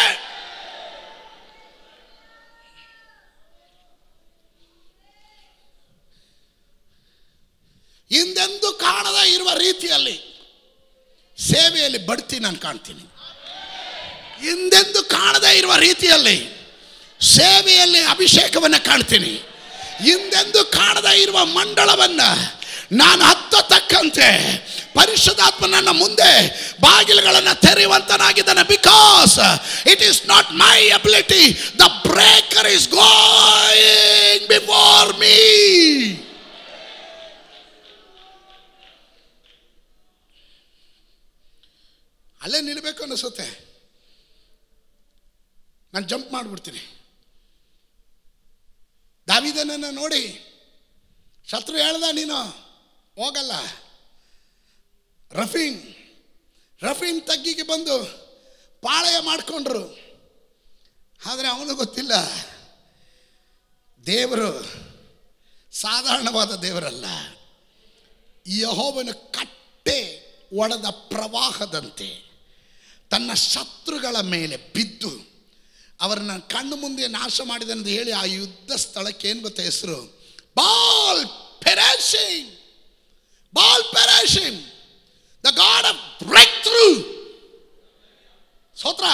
ಹಿಂದೆಂದೂ ಕಾಣದ ಇರುವ ರೀತಿಯಲ್ಲಿ ಸೇವೆಯಲ್ಲಿ ಬಡ್ತಿ ನಾನು ಕಾಣ್ತೀನಿ ಹಿಂದೆಂದೂ ಕಾಣದೇ ಇರುವ ರೀತಿಯಲ್ಲಿ ಸೇವೆಯಲ್ಲಿ ಅಭಿಷೇಕವನ್ನು ಕಾಣ್ತೀನಿ ಹಿಂದೆಂದೂ ಕಾಣದೇ ಇರುವ ಮಂಡಳವನ್ನು ನಾನು ಹತ್ತತಕ್ಕಂತೆ ಪರಿಶುದ್ಧಾತ್ಮ ನನ್ನ ಮುಂದೆ ಬಾಗಿಲುಗಳನ್ನು ತೆರೆಯುವಂತನಾಗಿದ್ದಾನೆ because it is not my ability the breaker is going before me ಅಲ್ಲೇ ನಿಲ್ಲಬೇಕು ಅನಿಸುತ್ತೆ ನಾನು ಜಂಪ್ ಮಾಡಿಬಿಡ್ತೀನಿ ದಾವಿದನನ್ನು ನೋಡಿ ಶತ್ರು ಹೇಳ್ದ ನೀನು ಹೋಗಲ್ಲ ರಫೀಮ್ ರಫೀಮ್ ತಗ್ಗಿಗೆ ಬಂದು ಪಾಳೆಯ ಮಾಡಿಕೊಂಡ್ರು ಆದರೆ ಅವನು ಗೊತ್ತಿಲ್ಲ ದೇವರು ಸಾಧಾರಣವಾದ ದೇವರಲ್ಲ ಯಹೋವನ ಕಟ್ಟೆ ಒಡೆದ ಪ್ರವಾಹದಂತೆ ತನ್ನ ಶತ್ರುಗಳ ಮೇಲೆ ಬಿದ್ದು ಅವರನ್ನ ಕಣ್ಣು ಮುಂದೆ ನಾಶ ಮಾಡಿದೆಂದು ಹೇಳಿ ಆ ಯುದ್ಧ ಸ್ಥಳಕ್ಕೆ ಏನು ಗೊತ್ತಾ ಹೆಸರು Baal Perazim Baal Perazim the God of breakthrough ಸೋತ್ರ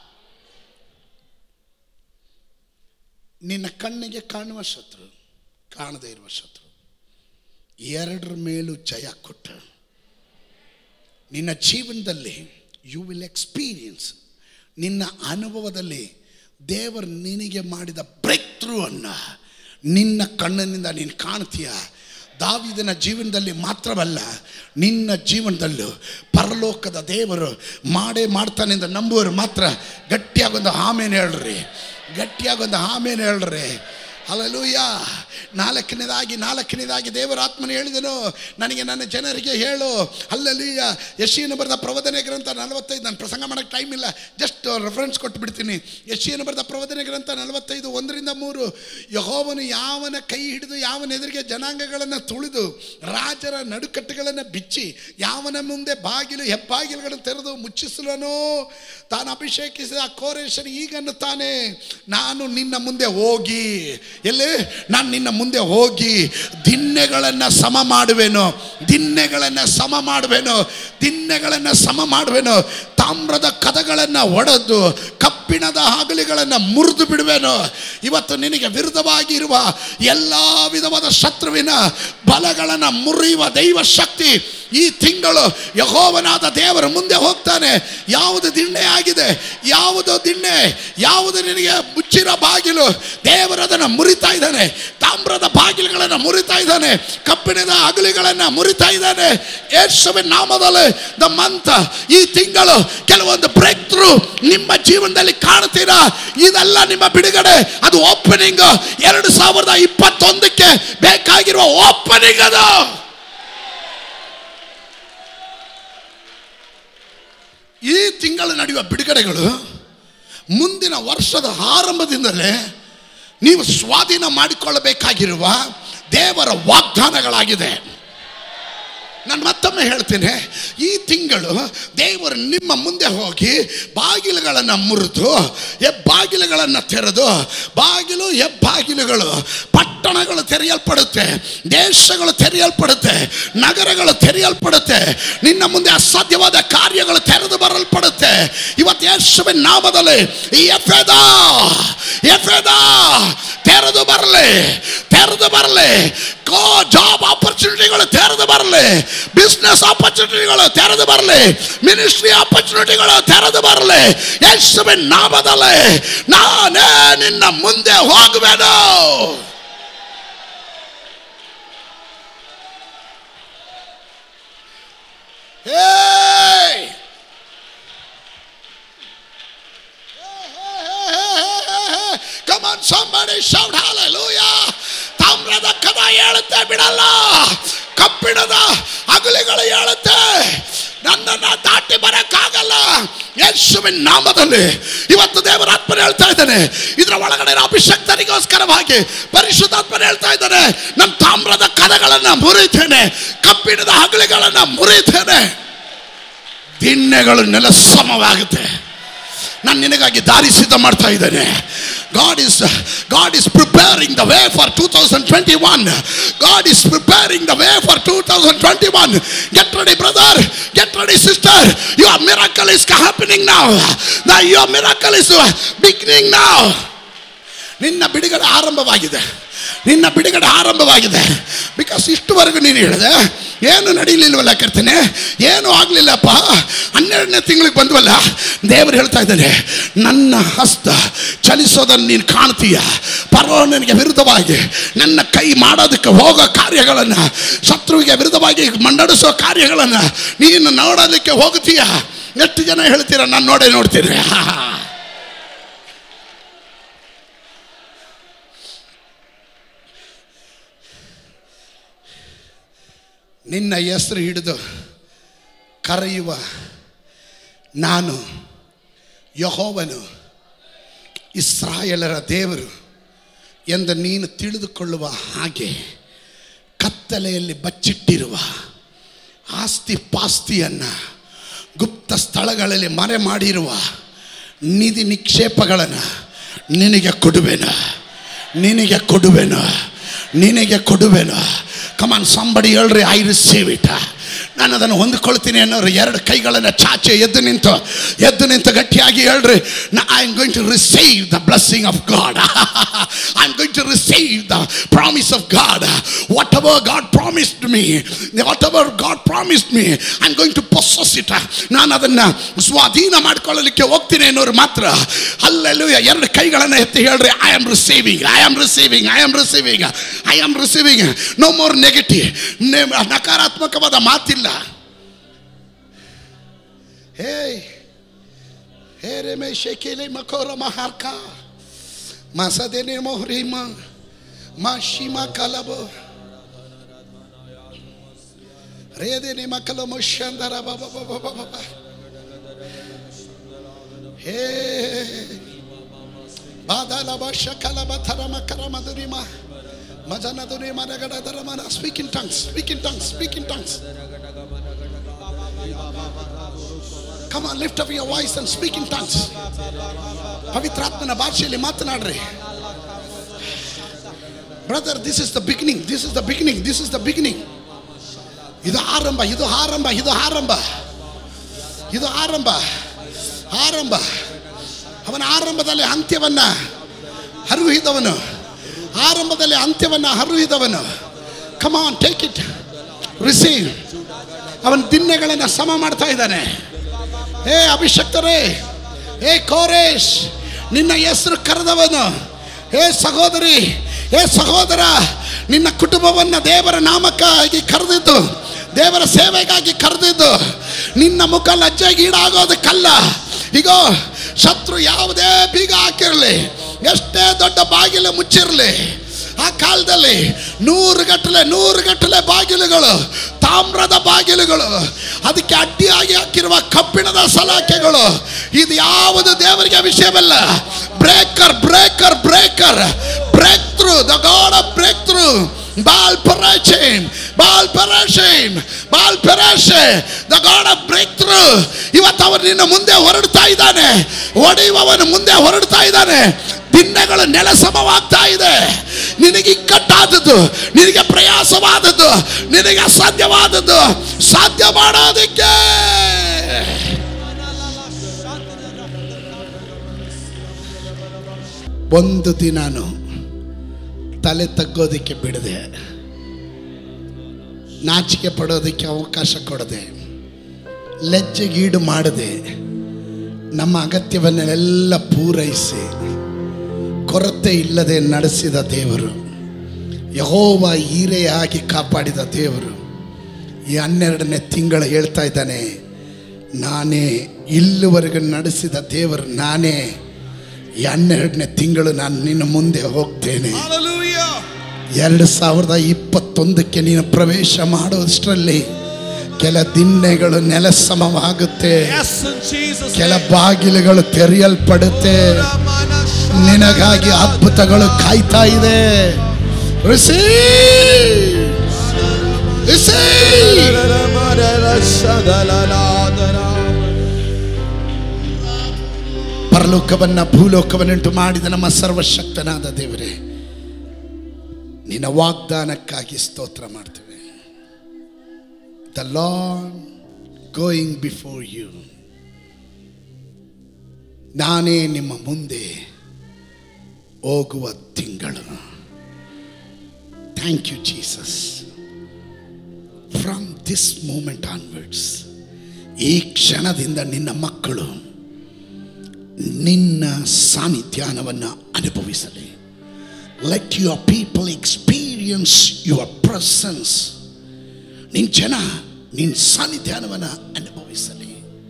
ನಿನ್ನ ಕಣ್ಣಿಗೆ ಕಾಣುವ ಶತ್ರು ಕಾಣದೇ ಇರುವ ಶತ್ರು ಎರಡರ ಮೇಲೂ ಜಯ ಕೊಟ್ಟ ನಿನ್ನ ಜೀವನದಲ್ಲಿ ಯು ವಿಲ್ ಎಕ್ಸ್ಪೀರಿಯನ್ಸ್ ನಿನ್ನ ಅನುಭವದಲ್ಲಿ ದೇವರು ನಿನಗೆ ಮಾಡಿದ ಬ್ರೇಕ್ ಥ್ರೂ ಅನ್ನ ನಿನ್ನ ಕಣ್ಣಿನಿಂದ ನೀನು ಕಾಣ್ತೀಯ ದಾವಿದನ ಜೀವನದಲ್ಲಿ ಮಾತ್ರವಲ್ಲ ನಿನ್ನ ಜೀವನದಲ್ಲೂ ಪರಲೋಕದ ದೇವರು ಮಾಡೇ ಮಾಡ್ತಾನೆ ಅಂತ ನಂಬುವರು ಮಾತ್ರ ಗಟ್ಟಿಯಾಗೊಂದು ಆಮೇಲೆ ಹೇಳ್ರಿ ಗಟ್ಟಿಯಾಗೊಂದು ಆಮೇಲೆ ಹೇಳ್ರಿ ಅಲ್ಲೂಯ್ಯ ನಾಲ್ಕನೇದಾಗಿ ನಾಲ್ಕನೇದಾಗಿ ದೇವರ ಆತ್ಮನ ಹೇಳಿದನು ನನಗೆ ನನ್ನ ಜನರಿಗೆ ಹೇಳು ಅಲ್ಲಲ್ಲಿಯ ಯಶಿಯನ್ನು ಬರೆದ ಪ್ರವದನೆ ಗ್ರಂಥ ನಲವತ್ತೈದು ನಾನು ಪ್ರಸಂಗ ಮಾಡೋಕ್ಕೆ ಟೈಮ್ ಇಲ್ಲ ಜಸ್ಟ್ ರೆಫರೆನ್ಸ್ ಕೊಟ್ಬಿಡ್ತೀನಿ ಯಶಿಯನ್ನು ಬರೆದ ಪ್ರವದನೆ ಗ್ರಂಥ ನಲವತ್ತೈದು ಒಂದರಿಂದ ಮೂರು ಯಹೋವನು ಯಾವನ ಕೈ ಹಿಡಿದು ಯಾವನ ಎದುರಿಗೆ ಜನಾಂಗಗಳನ್ನು ತುಳಿದು ರಾಜರ ನಡುಕಟ್ಟುಗಳನ್ನು ಬಿಚ್ಚಿ ಯಾವನ ಮುಂದೆ ಬಾಗಿಲು ಹೆಬ್ಬಾಗಿಲುಗಳನ್ನು ತೆರೆದು ಮುಚ್ಚಿಸಲನೋ ತಾನು ಅಭಿಷೇಕಿಸಿದ ಆ ಕೋರೇಶನ್ ಈಗ ಅನ್ನುತ್ತಾನೆ ನಾನು ನಿನ್ನ ಮುಂದೆ ಹೋಗಿ ಎಲ್ಲಿ ನಾನು ನಿನ್ನ ಮುಂದೆ ಹೋಗಿ ದಿನ್ನೆಗಳನ್ನು ಸಮ ಮಾಡುವೆನು ದಿನ್ನೆಗಳನ್ನು ಸಮ ಮಾಡುವೆನು ದಿನ್ನೆಗಳನ್ನು ಸಮ ಮಾಡುವೆನು ತಾಮ್ರದ ಕದಗಳನ್ನು ಒಡೆದು ಕಬ್ಬಿಣದ ಹಗಲಿಗಳನ್ನು ಮುರಿದು ಬಿಡುವೆನು ಇವತ್ತು ನಿನಗೆ ವಿರುದ್ಧವಾಗಿರುವ ಎಲ್ಲ ವಿಧವಾದ ಶತ್ರುವಿನ ಬಲಗಳನ್ನು ಮುರಿಯುವ ದೈವ ಶಕ್ತಿ ಈ ತಿಂಗಳು ಯಹೋವನಾದ ದೇವರ ಮುಂದೆ ಹೋಗ್ತಾನೆ ಯಾವುದು ದಿಣ್ಣೆ ಆಗಿದೆ ಯಾವುದು ದಿಣ್ಣೆ ಯಾವುದು ನಿನಗೆ ಮುಚ್ಚಿರೋ ಬಾಗಿಲು ದೇವರು ಅದನ್ನು ಮುರಿತಾ ಇದ್ದಾನೆ ತಾಮ್ರದ ಬಾಗಿಲುಗಳನ್ನು ಮುರಿತಾ ಇದ್ದಾನೆ ಕಬ್ಬಿಣದ ಅಗಲಿಗಳನ್ನು ಮುರಿತಾ ಇದ್ದಾನೆ ಯೇಸುವಿನ ನಾಮದಲ್ಲಿ ದ ಮಂತ್ ಈ ತಿಂಗಳು ಕೆಲವೊಂದು ಬ್ರೇಕ್ ಥ್ರೂ ನಿಮ್ಮ ಜೀವನದಲ್ಲಿ ಕಾಣ್ತೀರಾ ಇದೆಲ್ಲ ನಿಮ್ಮ ಬಿಡುಗಡೆ ಅದು ಓಪನಿಂಗ್ ಎರಡು ಸಾವಿರದ ಇಪ್ಪತ್ತೊಂದಕ್ಕೆ ಬೇಕಾಗಿರುವ ಓಪನಿಂಗ್ ಅದು ಈ ತಿಂಗಳು ನಡೆಯುವ ಬಿಡುಗಡೆಗಳು ಮುಂದಿನ ವರ್ಷದ ಆರಂಭದಿಂದಲೇ ನೀವು ಸ್ವಾಧೀನ ಮಾಡಿಕೊಳ್ಳಬೇಕಾಗಿರುವ ದೇವರ ವಾಗ್ದಾನಗಳಾಗಿದೆ ನಾನು ಮತ್ತೊಮ್ಮೆ ಹೇಳ್ತೇನೆ ಈ ತಿಂಗಳು ದೇವರು ನಿಮ್ಮ ಮುಂದೆ ಹೋಗಿ ಬಾಗಿಲುಗಳನ್ನು ಮುರಿದು ಹೆಬ್ಬಾಗಿಲುಗಳನ್ನು ತೆರೆದು ಬಾಗಿಲು ಹೆಬ್ಬಾಗಿಲುಗಳು ಪಟ್ಟಣಗಳು ತೆರೆಯಲ್ಪಡುತ್ತೆ ದೇಶಗಳು ತೆರೆಯಲ್ಪಡುತ್ತೆ ನಗರಗಳು ತೆರೆಯಲ್ಪಡುತ್ತೆ ನಿನ್ನ ಮುಂದೆ ಅಸಾಧ್ಯವಾದ ಕಾರ್ಯಗಳು ತೆರೆದು ಬರಲ್ಪಡುತ್ತೆ ಇವತ್ತು ಯೇಸುವಿನ ನಾಮದಲ್ಲಿ ಈ ಎಫೆದ ಎಫೆದ ತೆರೆದು ಬರಲಿ ತೆರೆದು ಬರಲಿ ಕೋ ಜಾಬ್ ಆಪರ್ಚುನಿಟಿಗಳು ತೆರೆದು ಬರಲಿ ಬಿಸ್ನೆಸ್ ಆಪರ್ಚುನಿಟಿಗಳು ತೆರೆದು ಬರಲಿ ಮಿನಿಸ್ಟ್ರಿ ಆಪರ್ಚುನಿಟಿಗಳು ತೆರೆದು ಬರಲಿ ಯೇಸುವಿನ ನಾಮದಲ್ಲಿ ನಾನೇ ನಿನ್ನ ಮುಂದೆ ಹೋಗುವೆನು Hey! Come on, somebody shout hallelujah. ತಾಮ್ರದ ಕದ ಹೇಳುತ್ತೆ ಬಿಡಲ್ಲ ಕಬ್ಬಿಣದ ಅಗಲಿಗಳು ಹೇಳುತ್ತೆ ನನ್ನನ್ನು ದಾಟಿ ಬರಕ್ಕಾಗಲ್ಲ ಯೇಸುವಿನ ನಾಮದಲ್ಲಿ ಇವತ್ತು ದೇವರ ಆತ್ಮನ ಹೇಳ್ತಾ ಇದ್ದಾನೆ ಇದರ ಒಳಗಡೆ ಅಭಿಷಕ್ತರಿಗೋಸ್ಕರವಾಗಿ ಪರಿಶುದ್ಧಾತ್ಮನ ಹೇಳ್ತಾ ಇದ್ದಾನೆ ನನ್ನ ತಾಮ್ರದ ಕದಗಳನ್ನು ಮುರಿತೇನೆ ಕಬ್ಬಿಣದ ಹಗಲಿಗಳನ್ನು ಮುರಿತೇನೆ ದಿಣ್ಣೆಗಳು ನೆಲ ಸಮವಾಗುತ್ತೆ ನಾನು ನಿನಗಾಗಿ ದಾರಿ ಸಿದ್ಧ ಮಾಡ್ತಾ ಇದ್ದೇನೆ God is God is preparing the way for 2021. God is preparing the way for 2021. Get ready, brother. Get ready, sister. Your miracle is happening now. Now your miracle is beginning now. ನಿನ್ನ ಬಿಡುಗಡೆ ಆರಂಭವಾಗಿದೆ ನಿನ್ನ ಬಿಡುಗಡೆ ಆರಂಭವಾಗಿದೆ because ಇಷ್ಟುವರೆಗೂ ನೀನು ಹೇಳಿದೆ ಏನು ನಡೀಲಿಲ್ವಲ್ಲ ಕರ್ತನೆ ಏನು ಆಗಲಿಲ್ಲಪ್ಪ ಹನ್ನೆರಡನೇ ತಿಂಗಳಿಗೆ ಬಂದ್ವಲ್ಲ ದೇವರು ಹೇಳ್ತಾ ಇದ್ದಾನೆ ನನ್ನ ಹಸ್ತ ಚಲಿಸೋದನ್ನು ನೀನು ಕಾಣ್ತೀಯ ಪರೋ ನನಗೆ ವಿರುದ್ಧವಾಗಿ ನನ್ನ ಕೈ ಮಾಡೋದಕ್ಕೆ ಹೋಗೋ ಕಾರ್ಯಗಳನ್ನು ಶತ್ರುವಿಗೆ ವಿರುದ್ಧವಾಗಿ ಮಂಡಳಿಸೋ ಕಾರ್ಯಗಳನ್ನು ನೀನು ನೋಡೋದಕ್ಕೆ ಹೋಗ್ತೀಯ ಎಷ್ಟು ಜನ ಹೇಳ್ತೀರ ನಾನು ನೋಡೇ ನೋಡ್ತೀನಿ ನಿನ್ನ ಹೆಸರು ಹಿಡಿದು ಕರೆಯುವ ನಾನು ಯಹೋವನು ಇಸ್ರಾಯೇಲರ ದೇವರು ಎಂದು ನೀನು ತಿಳಿದುಕೊಳ್ಳುವ ಹಾಗೆ ಕತ್ತಲೆಯಲ್ಲಿ ಬಚ್ಚಿಟ್ಟಿರುವ ಆಸ್ತಿ ಪಾಸ್ತಿಯನ್ನು ಗುಪ್ತ ಸ್ಥಳಗಳಲ್ಲಿ ಮರೆ ಮಾಡಿರುವ ನಿಧಿ ನಿಕ್ಷೇಪಗಳನ್ನು ನಿನಗೆ ಕೊಡುವೆನು ನಿನಗೆ ಕೊಡುವೆನು ನಿನಗೆ ಕೊಡುವೆನು ಕಮಾನ್ ಸಂಬಡಿ ಹೇಳ್ರಿ ಐ ರಿಸೀವ್ ಇಟ್ ನಾನು ಅದನ್ನು ಹೊಂದ್ಕೊಳ್ತೀನಿ ಅನ್ನೋರು ಎರಡು ಕೈಗಳನ್ನು ಚಾಚೆ ಎದ್ದು ನಿಂತು ಎದ್ದು ನಿಂತು ಗಟ್ಟಿಯಾಗಿ ಹೇಳ್ರಿ I am going to receive the blessing of God I am going to receive the promise of God whatever God promised me whatever God promised me I am going to possess it ನಾನು ಅದನ್ನು ಸ್ವಾಧೀನ ಮಾಡ್ಕೊಳ್ಳಲಿಕ್ಕೆ ಹೋಗ್ತೀನಿ ಅನ್ನೋರು ಮಾತ್ರ ಅಲ್ಲೆಲ್ಲೂ ಎರಡು ಕೈಗಳನ್ನು ಎತ್ತಿ ಹೇಳ್ರಿ I am receiving I am receiving I am receiving I am receiving no more negative ನಕಾರಾತ್ಮಕವಾದ ಮಾತಿಲ್ಲ ಹೇ ಹೇ ರೇಮೆ ಶೆಕೆಲೆ ಮಕೋರ ಮಹಾರ್ಕ ಮಸದೇನೆ ಮೊಹರಿಮ ಮಾಶಿಮ ಕಲಬೋ ರೇದೇನೆ ಮಕಲ ಮುಷಂದರ ಬಾಬಾ ಬಾಬಾ ಬಾಬಾ ಹೇ ಬಾದಲ ಬಶ ಕಲಬ ಥರಮ ಕರಮ ದುರಿಮ ಮಜನ ದುರಿ ಮರಗಡ ದರಮನ speak in tongues speak in tongues speak in tongues Come on, lift up your voice and speak in tongues. ಪವಿತ್ರಾತ್ಮನ ಭಾಷೆಯಲ್ಲಿ ಮಾತನಾಡ್ರಿ brother this is the beginning this is the beginning this is the beginning ಇದು ಆರಂಭ ಇದು ಆರಂಭ ಇದು ಆರಂಭ ಇದು ಆರಂಭ ಆರಂಭ ಅವನ ಆರಂಭದಲ್ಲಿ ಅಂತ್ಯವನ್ನ ಹರಿಹಿದವನು ಆರಂಭದಲ್ಲಿ ಅಂತ್ಯವನ್ನ ಹರಿಹಿದವನು come on take it receive ಅವನ ದಿನ್ನೆಗಳನ್ನು ಸಮ ಮಾಡ್ತಾ ಇದ್ದಾನೆ ಏ ಅಭಿಷಕ್ತರೇ ಏ ಕೋರೇಶ್ ನಿನ್ನ ಹೆಸರು ಕರೆದವನು ಏ ಸಹೋದರಿ ಏ ಸಹೋದರ ನಿನ್ನ ಕುಟುಂಬವನ್ನು ದೇವರ ನಾಮಕ್ಕಾಗಿ ಕರೆದಿದ್ದು ದೇವರ ಸೇವೆಗಾಗಿ ಕರೆದಿದ್ದು ನಿನ್ನ ಮುಖ ಲಜ್ಜೆಗೆ ಈಡಾಗೋದಕ್ಕಲ್ಲ ಈಗ ಶತ್ರು ಯಾವುದೇ ಬೀಗ ಹಾಕಿರಲಿ ಎಷ್ಟೇ ದೊಡ್ಡ ಬಾಗಿಲು ಮುಚ್ಚಿರಲಿ ಆ ಕಾಲದಲ್ಲಿ ನೂರು ಗಟ್ಟಲೆ ನೂರು ಗಟ್ಟಲೆ ಬಾಗಿಲುಗಳು ತಾಮ್ರದ ಬಾಗಿಲುಗಳು ಅದಕ್ಕೆ ಅಡ್ಡಿಯಾಗಿ ಹಾಕಿರುವ ಕಬ್ಬಿಣದ ಸಲಾಕೆಗಳು ಇದು ಯಾವುದು ದೇವರಿಗೆ ವಿಷಯವಲ್ಲ breaker breaker breaker breakthrough the God of breakthrough Baal Perazim Baal Perazim Baal Perazim the God of breakthrough ಇವತ್ತು ಅವನು ನಿನ್ನ ಮುಂದೆ ಹೊರಡ್ತಾ ಇದ್ದಾನೆ ಹೊಡೆಯುವವನು ಮುಂದೆ ಹೊರಡ್ತಾ ಇದ್ದಾನೆ ದಿನಗಳು ನೆಲಸಮವಾಗ್ತಾ ಇದೆ ನಿನಗೆ ಇಕ್ಕಟ್ಟಾದದ್ದು ನಿನಗೆ ಪ್ರಯಾಸವಾದದ್ದು ನಿನಗೆ ಅಸಾಧ್ಯವಾದದ್ದು ಸಾಧ್ಯ ಮಾಡೋದಕ್ಕೆ ಒಂದು ದಿನಾನು ತಲೆ ತಗ್ಗೋದಕ್ಕೆ ಬಿಡದೆ ನಾಚಿಕೆ ಪಡೋದಕ್ಕೆ ಅವಕಾಶ ಕೊಡದೆ ಲಜ್ಜೆಗೀಡು ಮಾಡದೆ ನಮ್ಮ ಅಗತ್ಯವನ್ನೆಲ್ಲ ಪೂರೈಸಿ ಕೊರತೆ ಇಲ್ಲದೆ ನಡೆಸಿದ ದೇವರು ಯಹೋವ ಹೀರೆಯಾಗಿ ಕಾಪಾಡಿದ ದೇವರು ಈ ಹನ್ನೆರಡನೇ ತಿಂಗಳು ಹೇಳ್ತಾ ಇದ್ದಾನೆ ನಾನೇ ಇಲ್ಲಿವರೆಗೆ ನಡೆಸಿದ ದೇವರು ನಾನೇ ಈ ಹನ್ನೆರಡನೇ ತಿಂಗಳು ನಾನು ನಿನ್ನ ಮುಂದೆ ಹೋಗ್ತೇನೆ Hallelujah. ಎರಡು ಸಾವಿರದ ಇಪ್ಪತ್ತೊಂದಕ್ಕೆ ನೀನು ಪ್ರವೇಶ ಮಾಡೋಷ್ಟರಲ್ಲಿ ಕೆಲ ದಿನ್ನೆಗಳು ನೆಲಸಮವಾಗುತ್ತೆ Yes, in Jesus' ಕೆಲ name. ಬಾಗಿಲುಗಳು ತೆರೆಯಲ್ಪಡುತ್ತೆ ನಿನಗಾಗಿ ಅದ್ಭುತಗಳು ಕಾಯ್ತಾ ಇದೆ Receive! Receive! ಪರಲೋಕವನ್ನ ಭೂಲೋಕವನ್ನುಂಟು ಮಾಡಿದ ನಮ್ಮ ಸರ್ವಶಕ್ತನಾದ ದೇವರೇ ನಿನ್ನ ವಾಗ್ದಾನಕ್ಕಾಗಿ ಸ್ತೋತ್ರ ಮಾಡ್ತೇವೆ the Lord going before you ನಾನೇ ನಿಮ್ಮ ಮುಂದೆ ಹೋಗುವ ತಿಂಗಳು thank you Jesus from this moment onwards ಈ ಕ್ಷಣದಿಂದ ನಿನ್ನ ಮಕ್ಕಳು ನಿನ್ನ ಸಾನ್ನಿಧ್ಯಾನವನ್ನು ಅನುಭವಿಸಲಿ let your people experience your presence ನಿನ್ನ ಜನ ನಿನ್ನ ಸಾನ್ನಿಧ್ಯಾನವನ್ನು ಅನುಭವಿಸಲಿ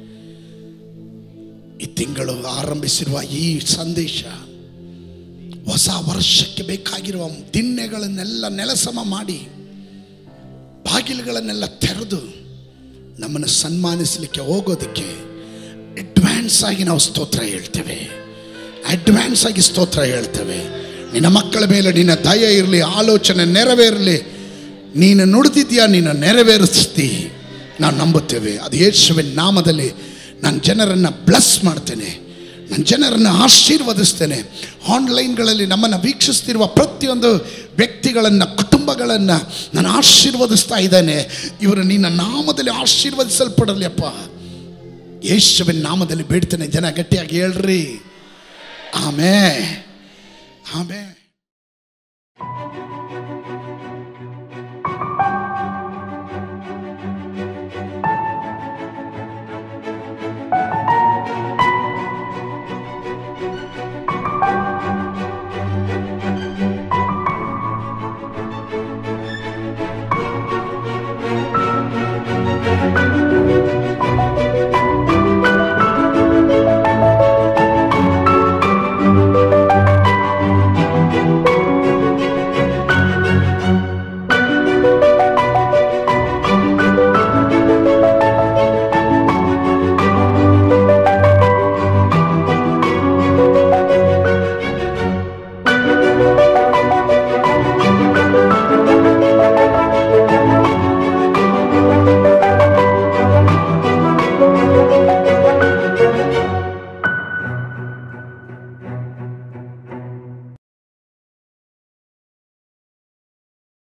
ಈ ತಿಂಗಳು ಆರಂಭಿಸಿರುವ ಈ ಸಂದೇಶ ಹೊಸ ವರ್ಷಕ್ಕೆ ಬೇಕಾಗಿರುವ ದಿನ್ನೆಗಳನ್ನೆಲ್ಲ ನೆಲಸಮ ಮಾಡಿ ಬಾಗಿಲುಗಳನ್ನೆಲ್ಲ ತೆರೆದು ನಮ್ಮನ್ನು ಸನ್ಮಾನಿಸಲಿಕ್ಕೆ ಹೋಗೋದಕ್ಕೆ ಅಡ್ವಾನ್ಸ್ ಆಗಿ ನಾವು ಸ್ತೋತ್ರ ಹೇಳ್ತೇವೆ ಅಡ್ವಾನ್ಸ್ ಆಗಿ ಸ್ತೋತ್ರ ಹೇಳ್ತೇವೆ ನಿನ್ನ ಮಕ್ಕಳ ಮೇಲೆ ನಿನ್ನ ದಯ ಇರಲಿ ಆಲೋಚನೆ ನೆರವೇರಲಿ ನೀನು ನುಡಿದಿದ್ಯಾ ನೀನು ನೆರವೇರಿಸ್ತಿ ನಾವು ನಂಬುತ್ತೇವೆ ಅದು ಯೇಸುವಿನ ನಾಮದಲ್ಲಿ ನಾನು ಜನರನ್ನು ಬ್ಲಸ್ ಮಾಡ್ತೇನೆ ನಾನು ಜನರನ್ನು ಆಶೀರ್ವದಿಸ್ತೇನೆ ಆನ್ಲೈನ್ಗಳಲ್ಲಿ ನಮ್ಮನ್ನು ವೀಕ್ಷಿಸ್ತಿರುವ ಪ್ರತಿಯೊಂದು ವ್ಯಕ್ತಿಗಳನ್ನು ಕುಟುಂಬಗಳನ್ನು ನಾನು ಆಶೀರ್ವದಿಸ್ತಾ ಇದ್ದೇನೆ ಇವರು ನಿನ್ನ ನಾಮದಲ್ಲಿ ಆಶೀರ್ವದಿಸಲ್ಪಡಲಿ ಅಪ್ಪ ಯೇಸುವಿನ ನಾಮದಲ್ಲಿ ಬೇಡ್ತೇನೆ ಜನ ಗಟ್ಟಿಯಾಗಿ ಹೇಳ್ರಿ ಆಮೇ ಆಮೇ